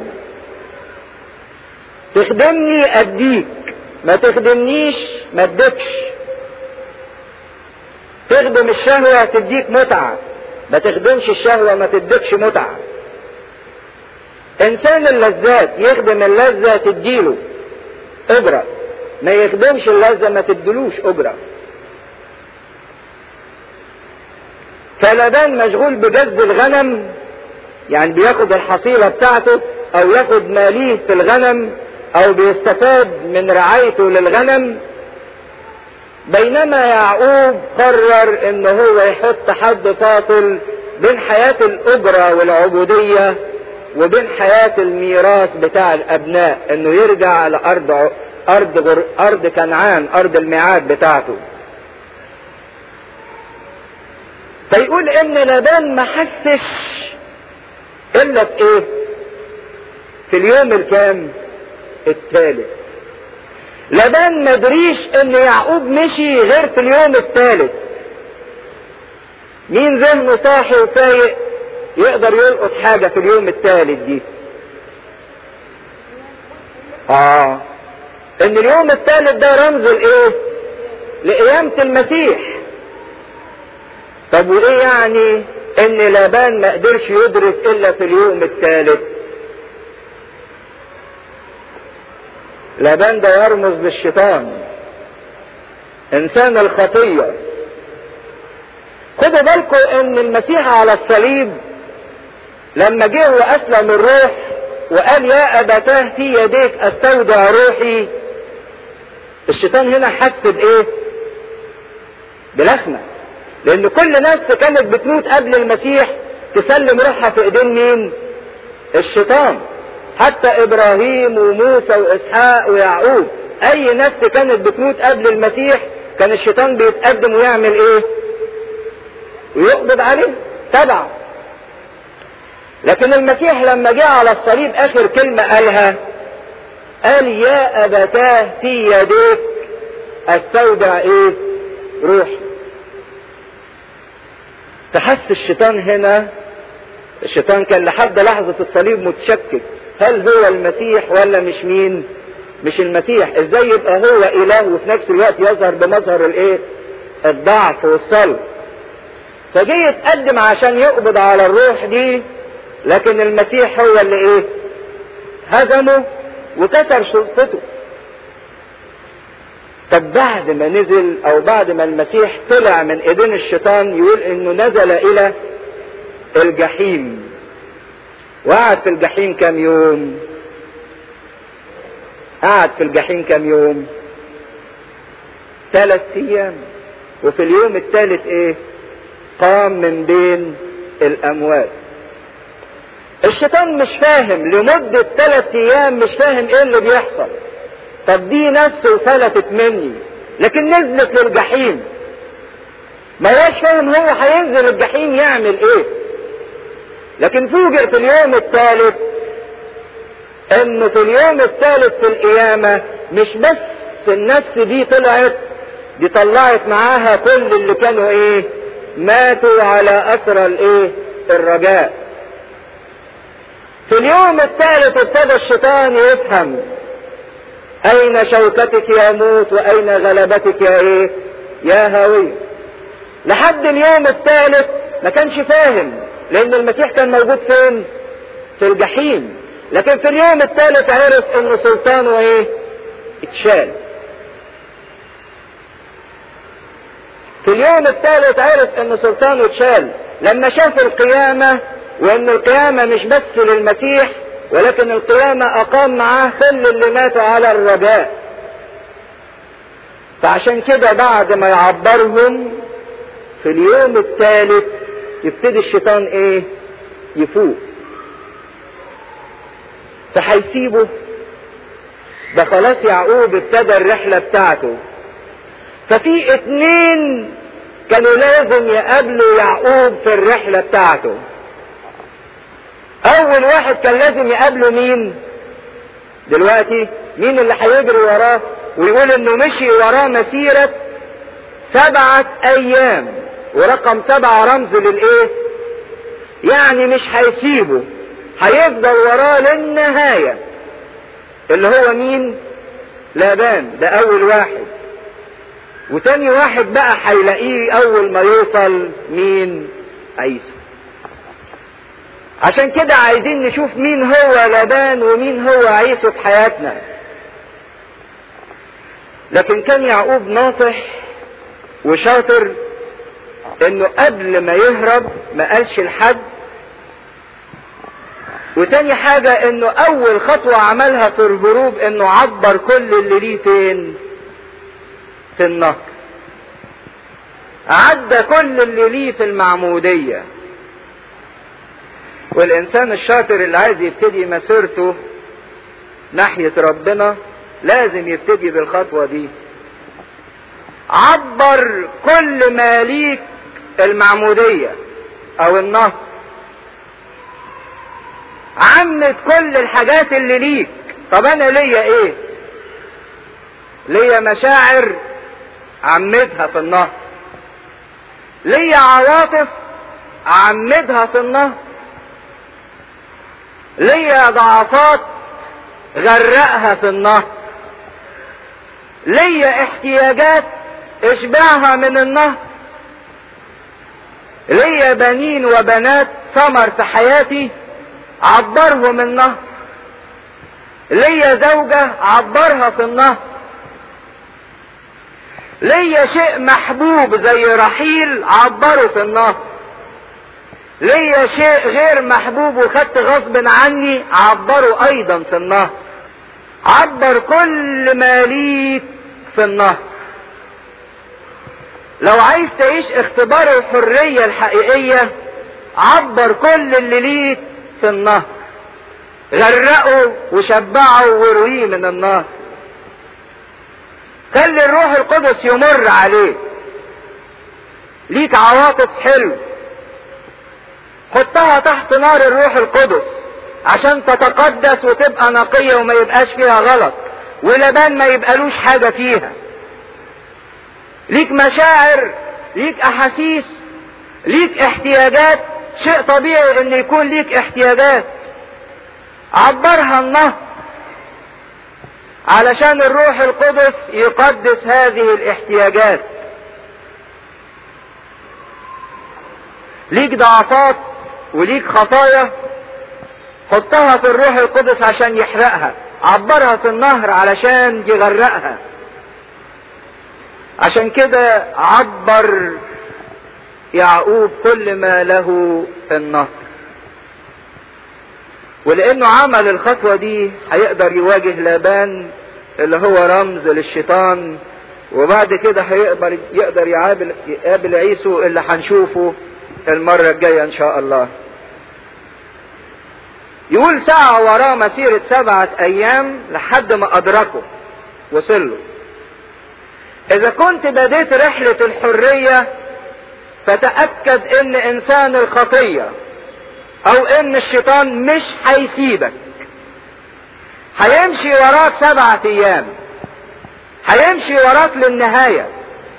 تخدمني اديك ما تخدمنيش ما اديكش تخدم الشهوة تديك متعة ما تخدمش الشهوة ما تديكش متعة انسان اللذات يخدم اللذة تديله اجرة ما يخدمش اللذة ما تدلوش اجرة فلبان مشغول بجذب الغنم يعني بياخد الحصيلة بتاعته او ياخد ماليه في الغنم او بيستفاد من رعايته للغنم بينما يعقوب قرر ان هو يحط حد فاصل بين حياة الاجرة والعبودية وبين حياة الميراث بتاع الابناء انه يرجع لارض ارض غر... ارض كنعان ارض الميعاد بتاعته فيقول ان لابان ما حسش الا في ايه في اليوم الكام الثالث لبان ما دريش ان يعقوب مشي غير في اليوم الثالث مين ذهنه صاحي وفايق يقدر يلقط حاجة في اليوم الثالث دي اه ان اليوم الثالث ده رمز الايه لقيامة المسيح طب وايه يعني ان لابان ما قدرش يدرك الا في اليوم الثالث لابان ده يرمز للشيطان انسان الخطيه خدوا بالكم ان المسيح على الصليب لما جه واسلم الروح وقال يا ابتاه في يديك استودع روحي الشيطان هنا حس بايه بلخمه لان كل نفس كانت بتموت قبل المسيح تسلم روحها في ايدين مين الشيطان حتى ابراهيم وموسى واسحاق ويعقوب اي نفس كانت بتموت قبل المسيح كان الشيطان بيتقدم ويعمل ايه ويقبض عليه تبع لكن المسيح لما جه على الصليب اخر كلمة قالها قال يا ابتاه في يديك استودع ايه روحي تحس الشيطان هنا الشيطان كان لحد لحظة الصليب متشكك هل هو المسيح ولا مش مين مش المسيح ازاي يبقى هو اله وفي نفس الوقت يظهر بمظهر الايه الضعف والصلب فجه يتقدم عشان يقبض على الروح دي لكن المسيح هو اللي ايه هزمه وكسر سلطته طب بعد ما نزل او بعد ما المسيح طلع من ايدين الشيطان يقول انه نزل الى الجحيم وقعد في الجحيم كام يوم قعد في الجحيم كام يوم ثلاث ايام وفي اليوم الثالث ايه قام من بين الاموات الشيطان مش فاهم لمدة ثلاث ايام مش فاهم ايه اللي بيحصل طب دي نفسه فلتت مني لكن نزلت للجحيم ما هوش فاهم هو هينزل الجحيم يعمل ايه لكن فوجئ في اليوم الثالث انه في اليوم الثالث في القيامة مش بس النفس دي طلعت دي طلعت معاها كل اللي كانوا ايه ماتوا على اثر الايه الرجاء في اليوم الثالث ابتدى الشيطان يفهم اين شوكتك يا موت واين غلبتك يا ايه يا هاوية لحد اليوم الثالث ما كانش فاهم لان المسيح كان موجود فين في الجحيم لكن في اليوم الثالث عرف ان سلطانه ايه اتشال في اليوم الثالث عرف ان سلطانه اتشال لما شاف القيامة وان القيامة مش بس للمسيح ولكن القيامة اقام معاه كل اللي ماتوا على الرجاء فعشان كده بعد ما يعبرهم في اليوم الثالث يبتدي الشيطان ايه يفوق فهيسيبه ده خلاص يعقوب ابتدى الرحلة بتاعته ففي اتنين كانوا لازم يقابلوا يعقوب في الرحلة بتاعته اول واحد كان لازم يقابله مين دلوقتي مين اللي هيجري وراه ويقول انه مشي وراه مسيرة سبعة ايام ورقم سبعة رمز للايه يعني مش هيسيبه هيفضل وراه للنهاية اللي هو مين لابان ده اول واحد وتاني واحد بقى هيلاقيه اول ما يوصل مين عيسى عشان كده عايزين نشوف مين هو لابان ومين هو عيسو في حياتنا لكن كان يعقوب ناصح وشاطر انه قبل ما يهرب ما قالش لحد وتاني حاجة انه اول خطوة عملها في الهروب انه عبر كل اللي ليه فين في النهر عدى كل اللي ليه في المعمودية والانسان الشاطر اللي عايز يبتدي مسيرته ناحية ربنا لازم يبتدي بالخطوة دي عبر كل ما ليك المعمودية او النهر عمت كل الحاجات اللي ليك طب انا ليا ايه ليا مشاعر عمدها في النهر ليا عواطف عمدها في النهر ليا ضعفات غرقها في النهر ليا احتياجات اشبعها من النهر ليا بنين وبنات ثمر في حياتي عبرهم النهر ليا زوجة عبرها في النهر ليا شيء محبوب زي رحيل عبره في النهر ليا شيء غير محبوب وخدت غصب عني عبره ايضا في النهر عبر كل ما ليك في النهر لو عايز تعيش اختبار الحرية الحقيقية عبر كل اللي ليك في النهر غرقه وشبعه وارويه من النهر خلي الروح القدس يمر عليك ليك عواطف حلو حطها تحت نار الروح القدس عشان تتقدس وتبقى نقية وما يبقاش فيها غلط ولبان ما يبقالوش حاجة فيها ليك مشاعر ليك احاسيس ليك احتياجات شيء طبيعي ان يكون ليك احتياجات عبرها النهر علشان الروح القدس يقدس هذه الاحتياجات ليك ضعفات وليك خطايا حطها في الروح القدس عشان يحرقها عبرها في النهر علشان يغرقها عشان كده عبر يعقوب كل ما له النهر ولانه عمل الخطوة دي هيقدر يواجه لابان اللي هو رمز للشيطان وبعد كده هيقدر يقدر يقابل يقابل عيسو اللي هنشوفه المرة الجاية ان شاء الله يقول سعى وراه مسيرة سبعة ايام لحد ما ادركه وصل له اذا كنت بديت رحلة الحرية فتأكد ان انسان الخطية او ان الشيطان مش هيسيبك هيمشي وراك سبعة ايام هيمشي وراك للنهاية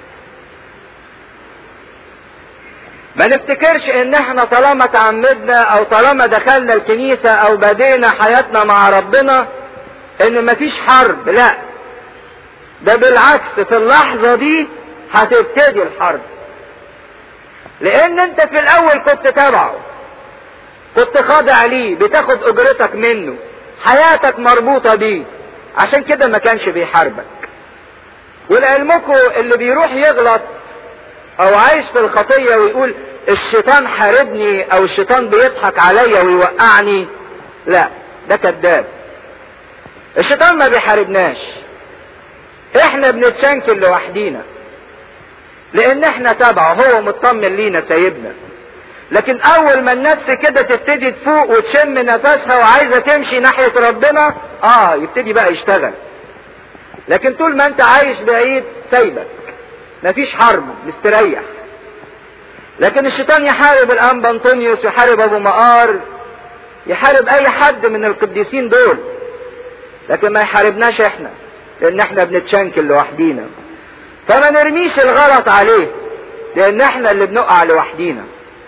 ما نفتكرش ان احنا طالما تعمدنا او طالما دخلنا الكنيسة او بدينا حياتنا مع ربنا ان مفيش حرب لا ده بالعكس في اللحظة دي هتبتدي الحرب لان انت في الاول كنت تبعه كنت خاضع ليه بتاخد اجرتك منه حياتك مربوطة بيه عشان كده ما كانش بيحاربك ولعلمكم اللي بيروح يغلط او عايش في الخطية ويقول الشيطان حاربني او الشيطان بيضحك عليا ويوقعني لا ده كذاب الشيطان ما بيحاربناش احنا بنتشنكل لوحدينا لان احنا تبعه هو مطمن لينا سايبنا لكن اول ما النفس كده تبتدي تفوق وتشم نفسها وعايزه تمشي ناحيه ربنا اه يبتدي بقى يشتغل لكن طول ما انت عايش بعيد سايبك مفيش حرب مستريح لكن الشيطان يحارب الانبا انطونيوس يحارب ابو مقار يحارب اي حد من القديسين دول لكن ما يحاربناش احنا لان احنا بنتشنكل لوحدينا فما نرميش الغلط عليه لان احنا اللي بنقع لوحدينا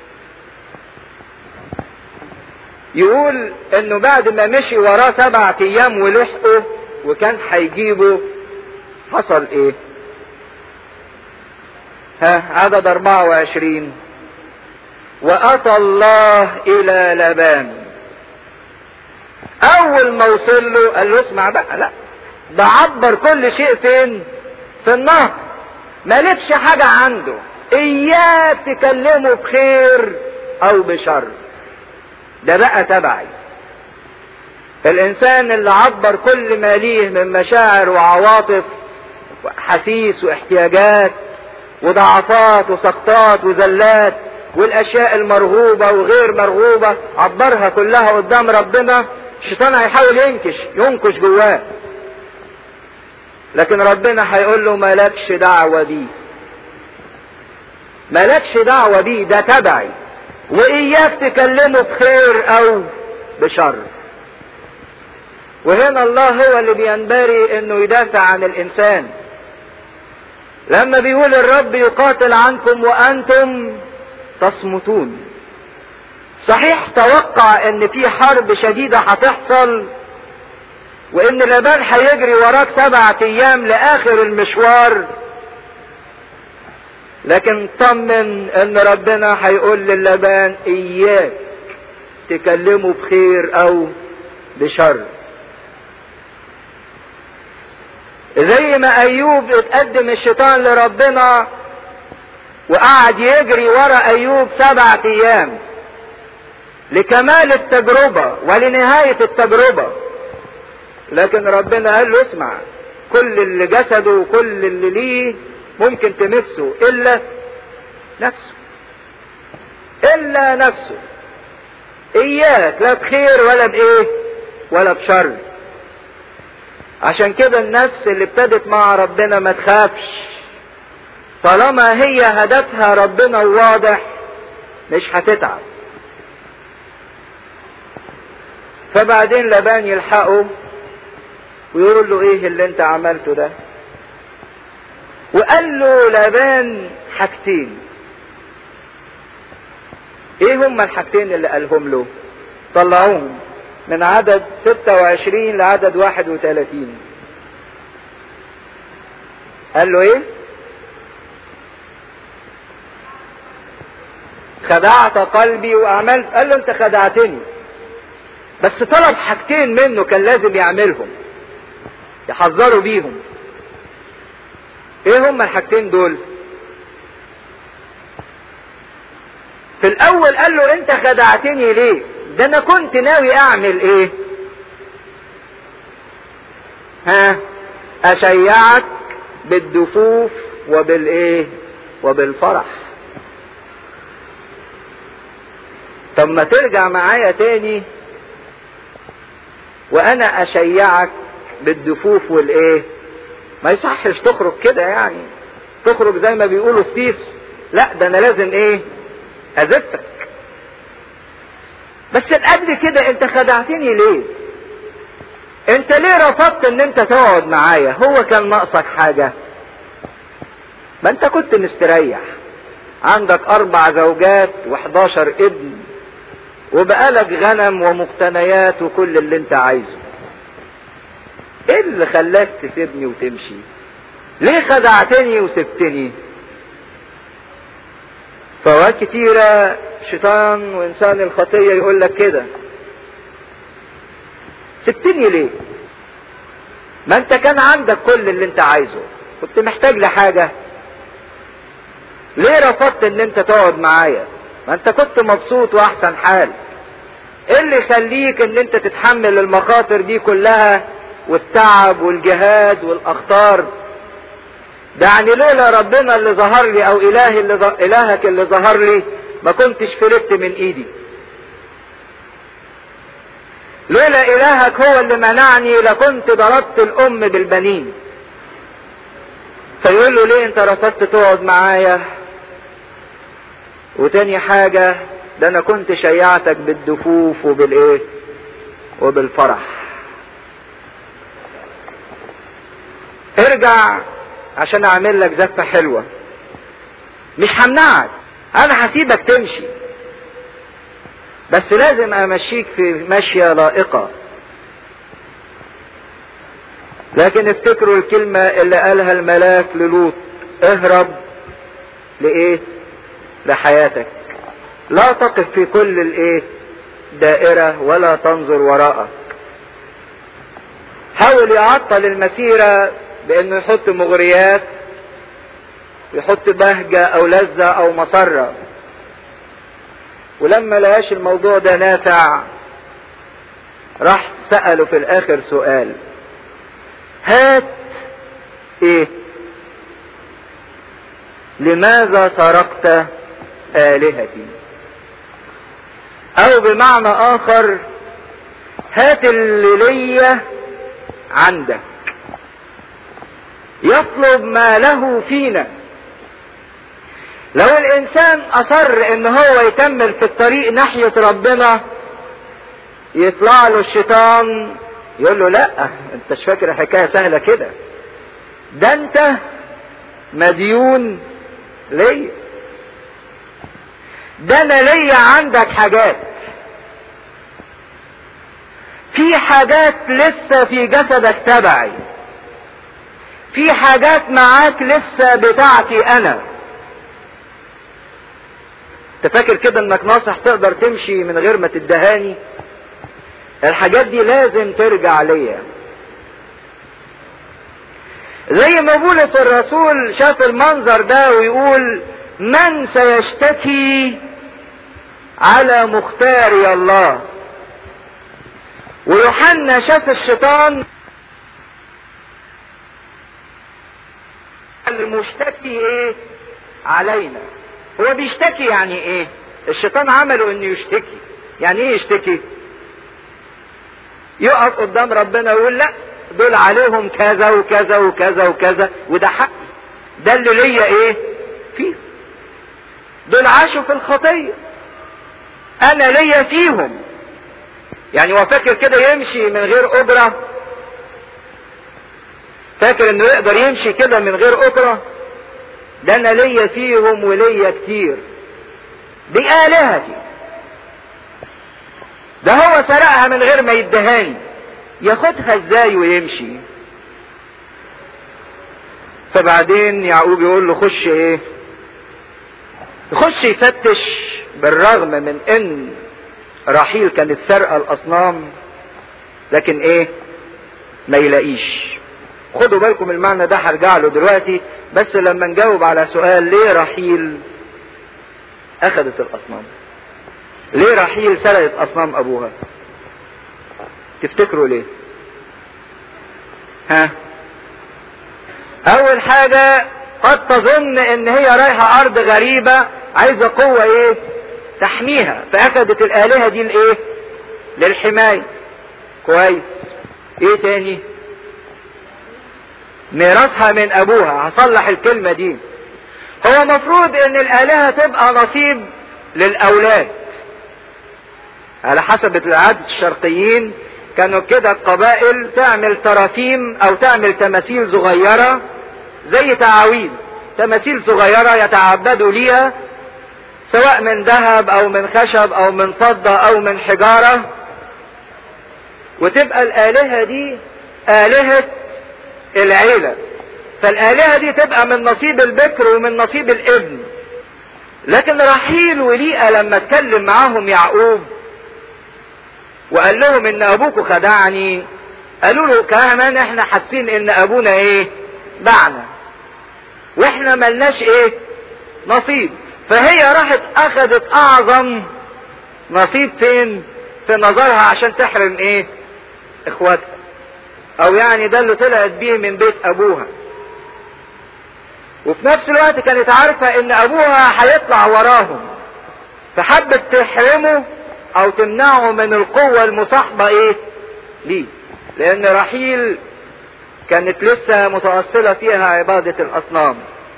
يقول انه بعد ما مشي وراه سبعة ايام ولحقه وكان هيجيبه حصل ايه ها عدد 24 واتى الله الى لبان اول ما وصل له قال له اسمع بقى لا ده عبر كل شيء فين في النهر ما لقش حاجة عنده اياه تكلمه بخير او بشر ده بقى تبعي الانسان اللي عبر كل ما ليه من مشاعر وعواطف وحسيس واحتياجات وضعفات وسقطات وزلات والاشياء المرغوبه وغير مرغوبه عبرها كلها قدام ربنا الشيطان هيحاول ينكش ينكش جواه لكن ربنا هيقول له مالكش دعوه بيه مالكش دعوه بيه ده تبعي واياك تكلمه بخير او بشر وهنا الله هو اللي بينبري انه يدافع عن الانسان لما بيقول الرب يقاتل عنكم وانتم تصمتون صحيح توقع ان في حرب شديدة هتحصل وان لبان هيجري وراك سبعة ايام لاخر المشوار لكن طمن ان ربنا هيقول للبان اياك تكلمه بخير او بشر زي ما ايوب اتقدم الشيطان لربنا وقعد يجري ورا ايوب سبعة ايام لكمال التجربة ولنهاية التجربة لكن ربنا قال له اسمع كل اللي جسده وكل اللي ليه ممكن تمسه الا نفسه الا نفسه اياك لا بخير ولا بايه ولا بشر عشان كده النفس اللي ابتدت مع ربنا ما تخافش طالما هي هدفها ربنا واضح مش هتتعب فبعدين لبان يلحقه ويقول له ايه اللي انت عملته ده وقال له لبان حاجتين ايه هما الحاجتين اللي قالهم له طلعوهم من عدد 26 لعدد 31 قال له ايه خدعت قلبي وعملت قال له انت خدعتني بس طلب حاجتين منه كان لازم يعملهم يحذروا بيهم ايه هما الحاجتين دول في الاول قال له انت خدعتني ليه ده انا كنت ناوي اعمل ايه ها اشيعك بالدفوف وبالايه وبالفرح طب ما ترجع معايا تاني وانا اشيعك بالدفوف والايه ما يصحش تخرج كده يعني تخرج زي ما بيقولوا في تيس لا ده انا لازم ايه ازفك بس القد كده انت خدعتني ليه انت ليه رفضت ان انت تقعد معايا هو كان ناقصك حاجة ما انت كنت مستريح عندك اربع زوجات وحداشر ابن وبقالك غنم ومقتنيات وكل اللي انت عايزه ايه اللي خلاك تسيبني وتمشي ليه خدعتني وسبتني فوقت كتيرة شيطان وانسان الخطية يقول لك كده سبتني ليه ما انت كان عندك كل اللي انت عايزه كنت محتاج لحاجة ليه رفضت ان انت تقعد معايا ما انت كنت مبسوط واحسن حال ايه اللي يخليك ان انت تتحمل المخاطر دي كلها والتعب والجهاد والاخطار ده يعني لولا ربنا اللي ظهر لي او الهي اللي ظ... الهك اللي ظهر لي ما كنتش فلت من ايدي لولا الهك هو اللي منعني لكنت ضربت الام بالبنين فيقول له ليه انت رفضت تقعد معايا وتاني حاجة ده انا كنت شيعتك بالدفوف وبالايه وبالفرح ارجع عشان اعمل لك زفة حلوة مش همنعك انا هسيبك تمشي بس لازم امشيك في مشية لائقة لكن افتكروا الكلمة اللي قالها الملاك للوط اهرب لايه لحياتك لا تقف في كل الايه دائرة ولا تنظر وراءك حاول يعطل المسيرة بانه يحط مغريات يحط بهجة او لذة او مسرة ولما لقاش الموضوع ده نافع راح سأله في الاخر سؤال هات ايه لماذا سرقت آلهتي او بمعنى اخر هات اللي ليا عندك يطلب ما له فينا لو الانسان اصر ان هو يكمل في الطريق ناحية ربنا يطلع له الشيطان يقول له لا انت مش فاكر الحكاية سهلة كده ده انت مديون ليا ده انا ليا عندك حاجات في حاجات لسه في جسدك تبعي في حاجات معاك لسه بتاعتي انا انت فاكر كده انك ناصح تقدر تمشي من غير ما تدهاني الحاجات دي لازم ترجع ليا زي ما بولس الرسول شاف المنظر ده ويقول من سيشتكي على مختاري الله ويوحنا شاف الشيطان المشتكي ايه علينا هو بيشتكي يعني ايه الشيطان عمله انه يشتكي يعني ايه يشتكي يقف قدام ربنا ويقول لا دول عليهم كذا وكذا وكذا وكذا وده حق ده اللي ليا ايه فيه دول عاشوا في الخطية انا ليا فيهم يعني هو فاكر كده يمشي من غير اجرة فاكر انه يقدر يمشي كده من غير اجرة ده انا ليا فيهم وليا كتير دي الهتي ده هو سرقها من غير ما يدهاني ياخدها ازاي ويمشي فبعدين يعقوب يقول له خش ايه يخش يفتش بالرغم من ان راحيل كانت سرقة الاصنام لكن ايه ما يلاقيش خدوا بالكم المعنى ده هرجع له دلوقتي بس لما نجاوب على سؤال ليه رحيل اخذت الاصنام ليه رحيل سرقت اصنام ابوها تفتكروا ليه ها اول حاجة قد تظن ان هي رايحة ارض غريبة عايزة قوة ايه تحميها فاخذت الالهة دي لايه للحماية كويس ايه تاني ميراثها من ابوها هصلح الكلمة دي هو مفروض ان الالهة تبقى نصيب للاولاد على حسب العادة الشرقيين كانوا كده القبائل تعمل تراثيم او تعمل تماثيل صغيرة زي تعاويذ تماثيل صغيرة يتعبدوا ليها سواء من ذهب او من خشب او من فضة او من حجارة وتبقى الالهة دي الهة العيلة فالالهة دي تبقى من نصيب البكر ومن نصيب الابن لكن رحيل وليئة لما اتكلم معاهم يعقوب وقال لهم ان ابوكوا خدعني قالوا له كمان احنا حاسين ان ابونا ايه باعنا واحنا ملناش ايه نصيب فهي راحت اخذت اعظم نصيب فين في نظرها عشان تحرم ايه اخواتها او يعني ده اللي طلعت بيه من بيت ابوها وفي نفس الوقت كانت عارفة ان ابوها هيطلع وراهم فحبت تحرمه او تمنعه من القوة المصاحبة ايه ليه لان رحيل كانت لسه متأصلة فيها عبادة الاصنام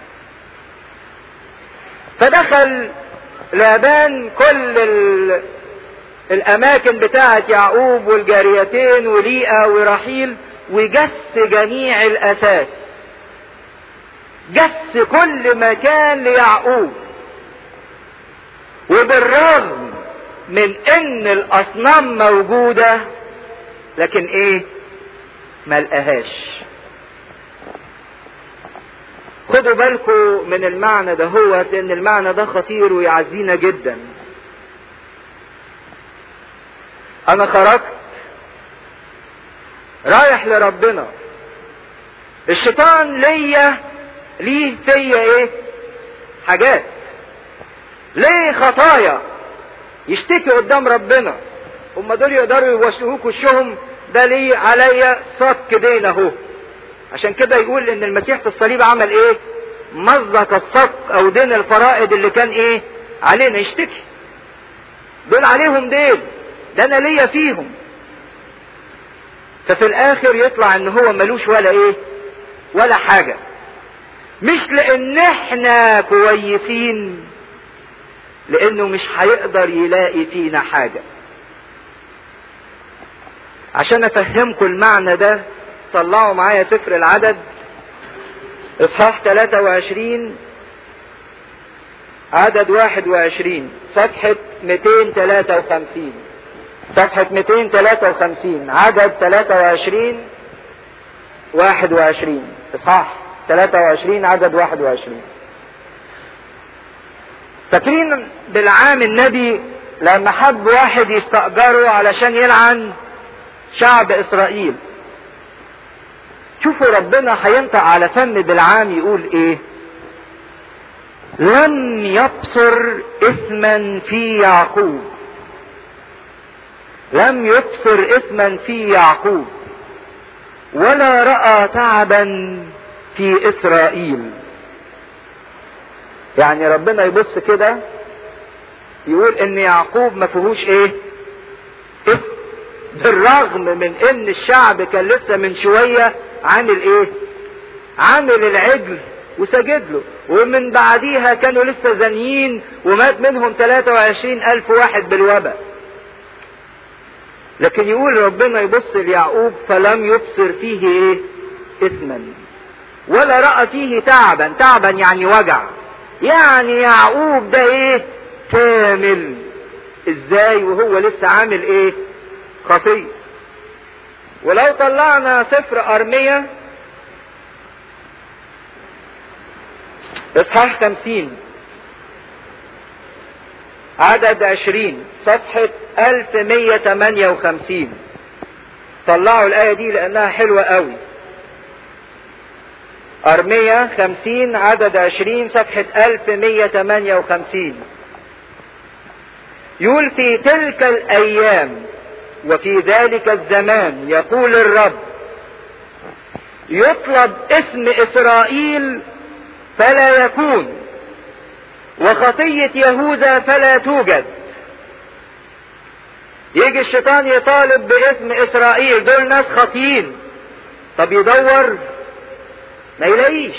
فدخل لابان كل ال... الاماكن بتاعة يعقوب والجاريتين وليئة ورحيل وجس جميع الاساس جس كل مكان ليعقوب وبالرغم من ان الاصنام موجودة لكن ايه ملقاهاش خدوا بالكم من المعنى ده هو لان المعنى ده خطير ويعزينا جدا انا خرجت رايح لربنا الشيطان ليا ليه فيا ايه حاجات ليه خطايا يشتكي قدام ربنا هم دول يقدروا يوشوهوك وشهم ده ليه عليا صك دين اهو عشان كده يقول ان المسيح في الصليب عمل ايه مزق الصك او دين الفرائض اللي كان ايه علينا يشتكي دول عليهم دين ده انا ليا فيهم ففي الاخر يطلع ان هو ملوش ولا ايه ولا حاجة مش لان احنا كويسين لانه مش هيقدر يلاقي فينا حاجة عشان افهمكم المعنى ده طلعوا معايا سفر العدد اصحاح 23 عدد 21 صفحة 253 صفحة 253 عدد 23 21 اصحاح 23 عدد 21 فاكرين بالعام النبي لما حب واحد يستأجره علشان يلعن شعب اسرائيل شوفوا ربنا هينطق على فم بالعام يقول ايه لم يبصر اثما في يعقوب لم يبصر اثما في يعقوب ولا راى تعبا في اسرائيل يعني ربنا يبص كده يقول ان يعقوب ما فيهوش ايه اسم بالرغم من ان الشعب كان لسه من شوية عامل ايه عامل العجل وسجد له ومن بعديها كانوا لسه زانيين ومات منهم 23 الف واحد بالوباء لكن يقول ربنا يبص ليعقوب فلم يبصر فيه ايه اثما ولا رأى فيه تعبا تعبا يعني وجع يعني يعقوب ده ايه كامل ازاي وهو لسه عامل ايه خطية ولو طلعنا سفر ارمية اصحاح خمسين عدد عشرين صفحة الف مية تمانية وخمسين طلعوا الآية دي لأنها حلوة قوي أرمية خمسين عدد عشرين صفحة ألف مية تمانية وخمسين يقول في تلك الأيام وفي ذلك الزمان يقول الرب يطلب اسم إسرائيل فلا يكون وخطية يهوذا فلا توجد يجي الشيطان يطالب باسم إسرائيل دول ناس خاطئين طب يدور ما يلاقيش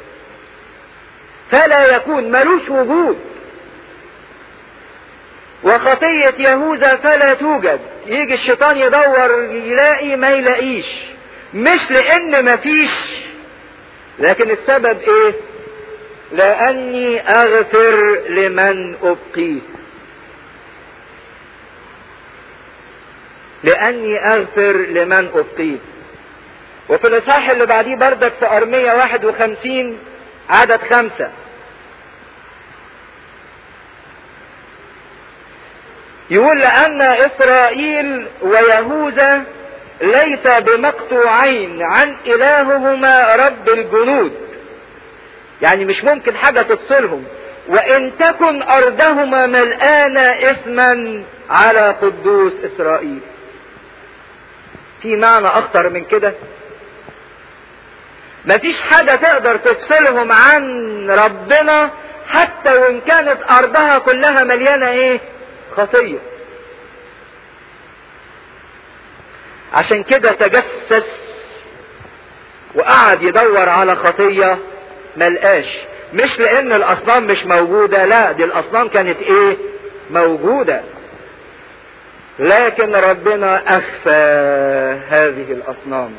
فلا يكون ملوش وجود وخطية يهوذا فلا توجد يجي الشيطان يدور يلاقي ما يلاقيش مش لان مفيش لكن السبب ايه لاني اغفر لمن ابقيه لاني اغفر لمن ابقيه وفي الاصحاح اللي بعديه بردك في ارمية واحد وخمسين عدد خمسة يقول لأن إسرائيل ويهوذا ليس بمقطوعين عن إلههما رب الجنود يعني مش ممكن حاجة تفصلهم وإن تكن أرضهما ملآنة إثما على قدوس إسرائيل في معنى أخطر من كده مفيش حاجة تقدر تفصلهم عن ربنا حتى وان كانت ارضها كلها مليانة ايه خطية عشان كده تجسس وقعد يدور على خطية ملقاش مش لان الاصنام مش موجودة لا دي الاصنام كانت ايه موجودة لكن ربنا اخفى هذه الاصنام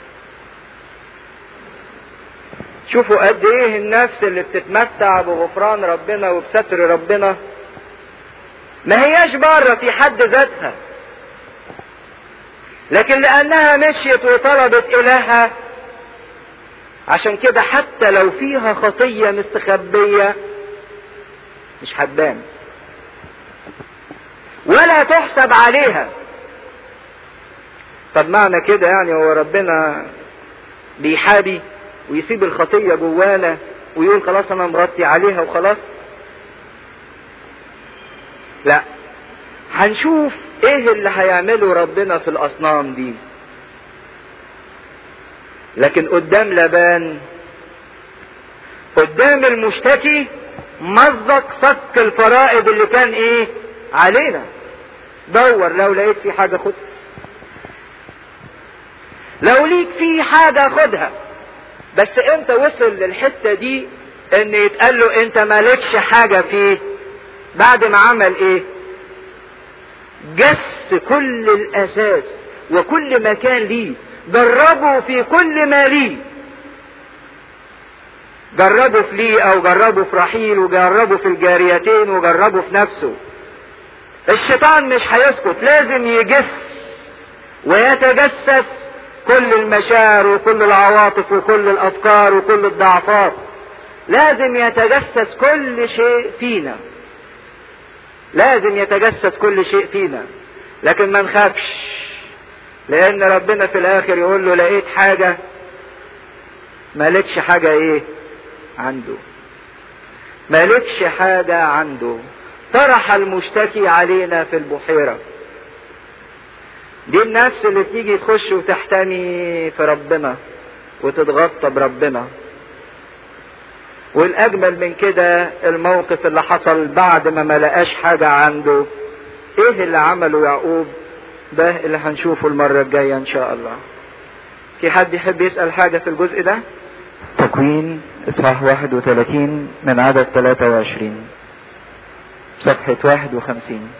شوفوا قد ايه النفس اللي بتتمتع بغفران ربنا وبستر ربنا ما هياش بره في حد ذاتها لكن لانها مشيت وطلبت الهها عشان كده حتى لو فيها خطية مستخبية مش هتبان ولا تحسب عليها طب معنى كده يعني هو ربنا بيحابي ويسيب الخطية جوانا ويقول خلاص انا مغطي عليها وخلاص لا هنشوف ايه اللي هيعمله ربنا في الاصنام دي لكن قدام لبان قدام المشتكي مزق صك الفرائض اللي كان ايه علينا دور لو لقيت في حاجة خدها لو ليك في حاجة خدها بس انت وصل للحتة دي ان يتقال له انت مالكش حاجة فيه بعد ما عمل ايه جس كل الاساس وكل مكان ليه جربوا في كل ما ليه جربوا في ليه او جربوا في رحيل وجربوا في الجاريتين وجربوا في نفسه الشيطان مش هيسكت لازم يجس ويتجسس كل المشاعر وكل العواطف وكل الافكار وكل الضعفات لازم يتجسس كل شيء فينا لازم يتجسس كل شيء فينا لكن ما نخافش لان ربنا في الاخر يقول له لقيت حاجة مالكش حاجة ايه عنده مالكش حاجة عنده طرح المشتكي علينا في البحيرة دي النفس اللي تيجي تخش وتحتمي في ربنا وتتغطى بربنا والاجمل من كده الموقف اللي حصل بعد ما ملقاش حاجة عنده ايه اللي عمله يعقوب ده اللي هنشوفه المرة الجاية ان شاء الله في حد يحب يسأل حاجة في الجزء ده تكوين اصحاح 31 من عدد 23 صفحة 51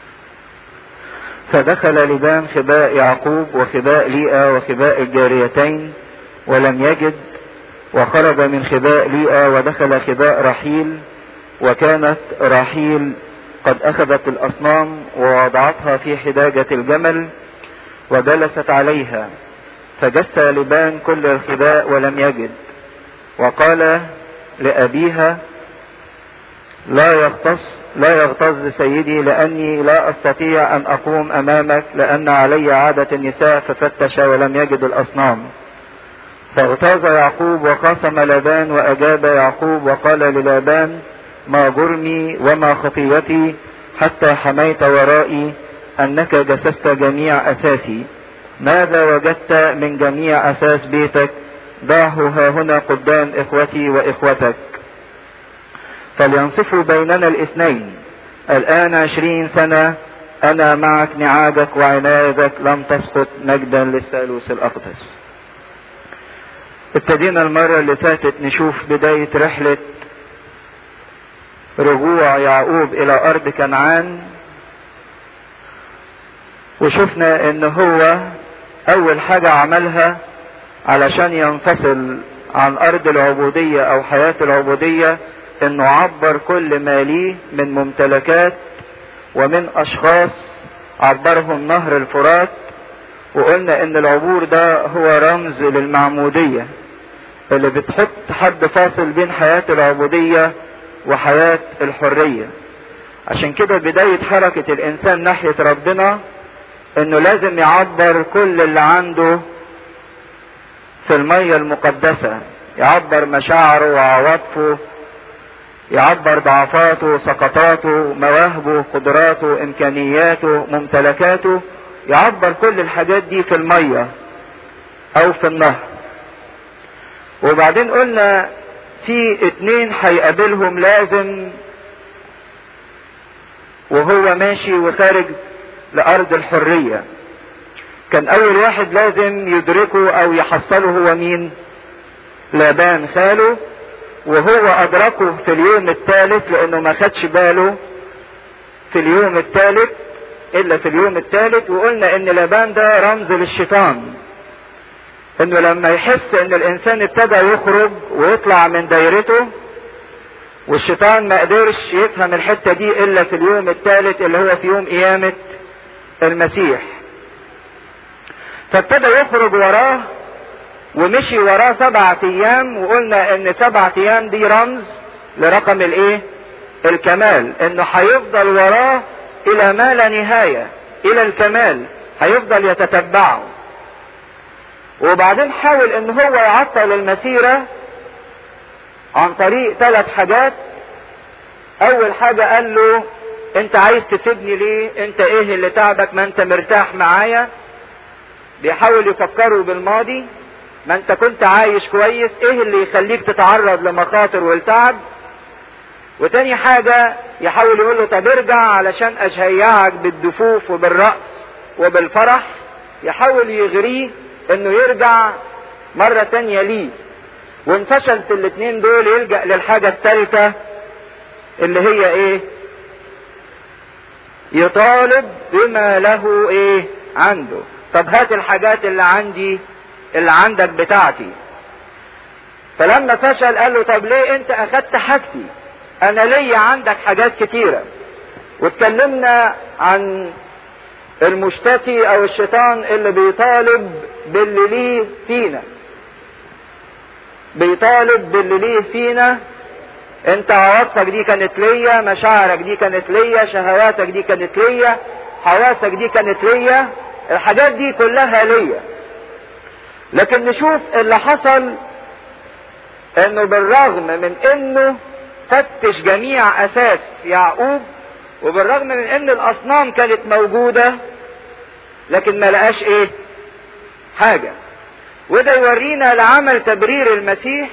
فدخل لبان خباء يعقوب وخباء ليئة وخباء الجاريتين ولم يجد وخرج من خباء ليئة ودخل خباء رحيل وكانت رحيل قد أخذت الأصنام ووضعتها في حداجة الجمل وجلست عليها فجس لبان كل الخباء ولم يجد وقال لأبيها لا يختص لا يغتظ سيدي لأني لا أستطيع أن أقوم أمامك لأن علي عادة النساء ففتش ولم يجد الأصنام فاغتاظ يعقوب وقاسم لابان وأجاب يعقوب وقال للابان ما جرمي وما خطيتي حتى حميت ورائي أنك جسست جميع أساسي ماذا وجدت من جميع أساس بيتك ضعه ها هنا قدام إخوتي وإخوتك فلينصفوا بيننا الاثنين الآن عشرين سنة أنا معك نعاجك وعنايتك لم تسقط مجدا للثالوث الأقدس ابتدينا المرة اللي فاتت نشوف بداية رحلة رجوع يعقوب إلى أرض كنعان وشفنا إن هو أول حاجة عملها علشان ينفصل عن أرض العبودية أو حياة العبودية انه عبر كل ما ليه من ممتلكات ومن اشخاص عبرهم نهر الفرات وقلنا ان العبور ده هو رمز للمعمودية اللي بتحط حد فاصل بين حياة العبودية وحياة الحرية عشان كده بداية حركة الانسان ناحية ربنا انه لازم يعبر كل اللي عنده في المية المقدسة يعبر مشاعره وعواطفه يعبر ضعفاته سقطاته مواهبه قدراته امكانياته ممتلكاته يعبر كل الحاجات دي في المية او في النهر وبعدين قلنا في اتنين هيقابلهم لازم وهو ماشي وخارج لأرض الحرية كان أول واحد لازم يدركه أو يحصله هو مين؟ لابان خاله وهو أدركه في اليوم الثالث لأنه ما خدش باله في اليوم الثالث إلا في اليوم الثالث وقلنا إن لابان ده رمز للشيطان إنه لما يحس إن الإنسان ابتدى يخرج ويطلع من دايرته والشيطان ما قدرش يفهم الحتة دي إلا في اليوم الثالث اللي هو في يوم قيامة المسيح فابتدى يخرج وراه ومشي وراه سبعة ايام وقلنا ان سبعة ايام دي رمز لرقم الايه الكمال انه هيفضل وراه الى ما لا نهاية الى الكمال هيفضل يتتبعه وبعدين حاول ان هو يعطل المسيرة عن طريق ثلاث حاجات اول حاجة قال له انت عايز تسيبني ليه انت ايه اللي تعبك ما انت مرتاح معايا بيحاول يفكروا بالماضي ما انت كنت عايش كويس ايه اللي يخليك تتعرض لمخاطر والتعب وتاني حاجة يحاول يقول له طب ارجع علشان اشيعك بالدفوف وبالرقص وبالفرح يحاول يغريه انه يرجع مرة تانية ليه وان فشل في الاتنين دول يلجأ للحاجة التالتة اللي هي ايه يطالب بما له ايه عنده طب هات الحاجات اللي عندي اللي عندك بتاعتي فلما فشل قال له طب ليه انت اخدت حاجتي انا ليا عندك حاجات كتيرة واتكلمنا عن المشتكي او الشيطان اللي بيطالب باللي ليه فينا بيطالب باللي ليه فينا انت عواطفك دي كانت ليا مشاعرك دي كانت ليا شهواتك دي كانت ليا حواسك دي كانت ليا الحاجات دي كلها ليا لكن نشوف اللي حصل انه بالرغم من انه فتش جميع اساس يعقوب وبالرغم من ان الاصنام كانت موجودة لكن ما لقاش ايه حاجة وده يورينا لعمل تبرير المسيح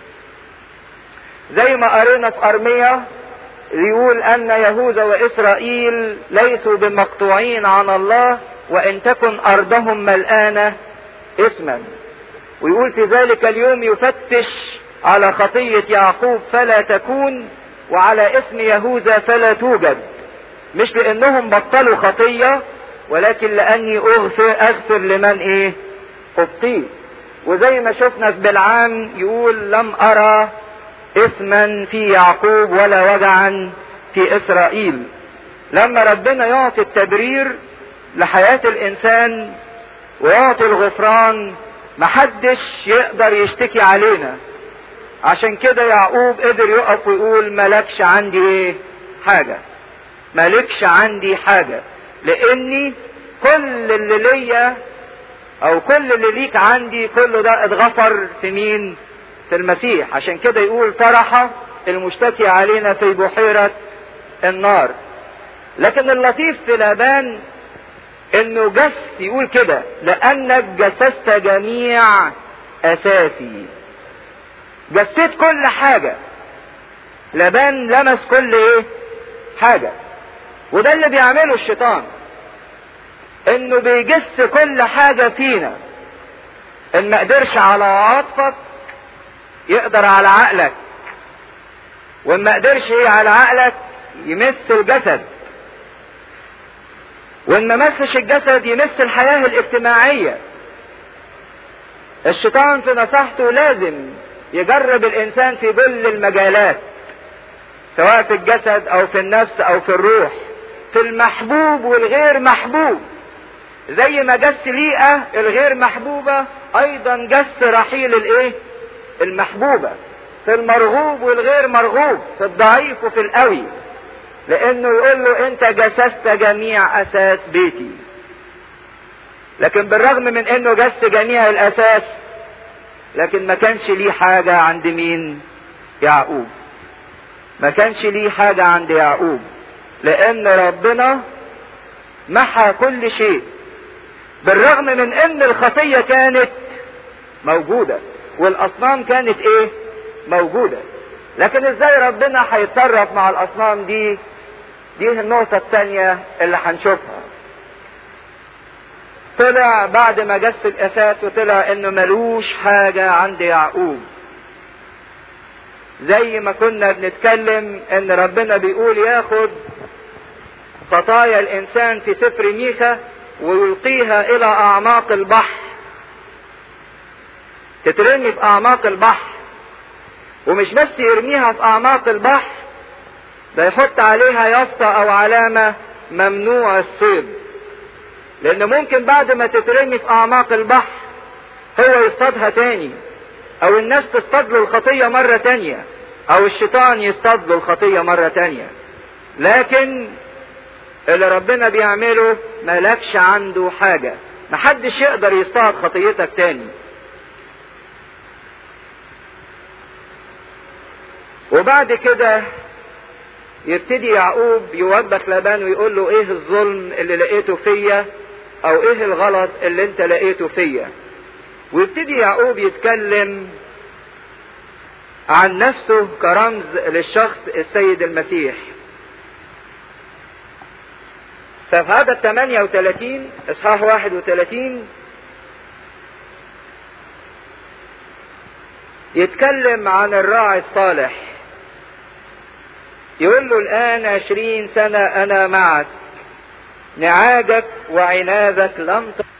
زي ما قرينا في ارميا يقول ان يهوذا واسرائيل ليسوا بمقطوعين عن الله وان تكن ارضهم ملآنة اسما ويقول في ذلك اليوم يفتش على خطية يعقوب فلا تكون وعلى اسم يهوذا فلا توجد مش لانهم بطلوا خطية ولكن لاني اغفر اغفر لمن ايه ابطيه وزي ما شفنا في بلعام يقول لم ارى اثما في يعقوب ولا وجعا في اسرائيل لما ربنا يعطي التبرير لحياة الانسان ويعطي الغفران محدش يقدر يشتكي علينا عشان كده يعقوب قدر يقف ويقول ملكش عندي ايه حاجة ملكش عندي حاجة لاني كل اللي ليا او كل اللي ليك عندي كله ده اتغفر في مين في المسيح عشان كده يقول طرح المشتكي علينا في بحيرة النار لكن اللطيف في لابان انه جس يقول كده لانك جسست جميع اساسي جسيت كل حاجة لبان لمس كل ايه حاجة وده اللي بيعمله الشيطان انه بيجس كل حاجة فينا ان ما قدرش على عاطفك يقدر على عقلك وان ما قدرش ايه على عقلك يمس الجسد وان ما مسش الجسد يمس الحياة الاجتماعية الشيطان في نصيحته لازم يجرب الانسان في كل المجالات سواء في الجسد او في النفس او في الروح في المحبوب والغير محبوب زي ما جس ليئة الغير محبوبة ايضا جس رحيل الايه المحبوبة في المرغوب والغير مرغوب في الضعيف وفي القوي لانه يقول له انت جسست جميع اساس بيتي لكن بالرغم من انه جس جميع الاساس لكن ما كانش ليه حاجة عند مين يعقوب ما كانش ليه حاجة عند يعقوب لان ربنا محى كل شيء بالرغم من ان الخطية كانت موجودة والاصنام كانت ايه موجودة لكن ازاي ربنا هيتصرف مع الاصنام دي دي النقطة الثانية اللي هنشوفها طلع بعد ما جس الاساس وطلع انه ملوش حاجة عند يعقوب زي ما كنا بنتكلم ان ربنا بيقول ياخد خطايا الانسان في سفر ميخا ويلقيها الى اعماق البحر تترمي في اعماق البحر ومش بس يرميها في اعماق البحر ده يحط عليها يافطة او علامة ممنوع الصيد لان ممكن بعد ما تترمي في اعماق البحر هو يصطادها تاني او الناس تصطاد له الخطية مرة تانية او الشيطان يصطاد له الخطية مرة تانية لكن اللي ربنا بيعمله ملكش عنده حاجة محدش يقدر يصطاد خطيتك تاني وبعد كده يبتدي يعقوب يوبخ لابان ويقول له ايه الظلم اللي لقيته فيا او ايه الغلط اللي انت لقيته فيا ويبتدي يعقوب يتكلم عن نفسه كرمز للشخص السيد المسيح ففي هذا ال 38 اصحاح 31 يتكلم عن الراعي الصالح يقول له الآن عشرين سنة أنا معك نعاجك وعنابك لم ت...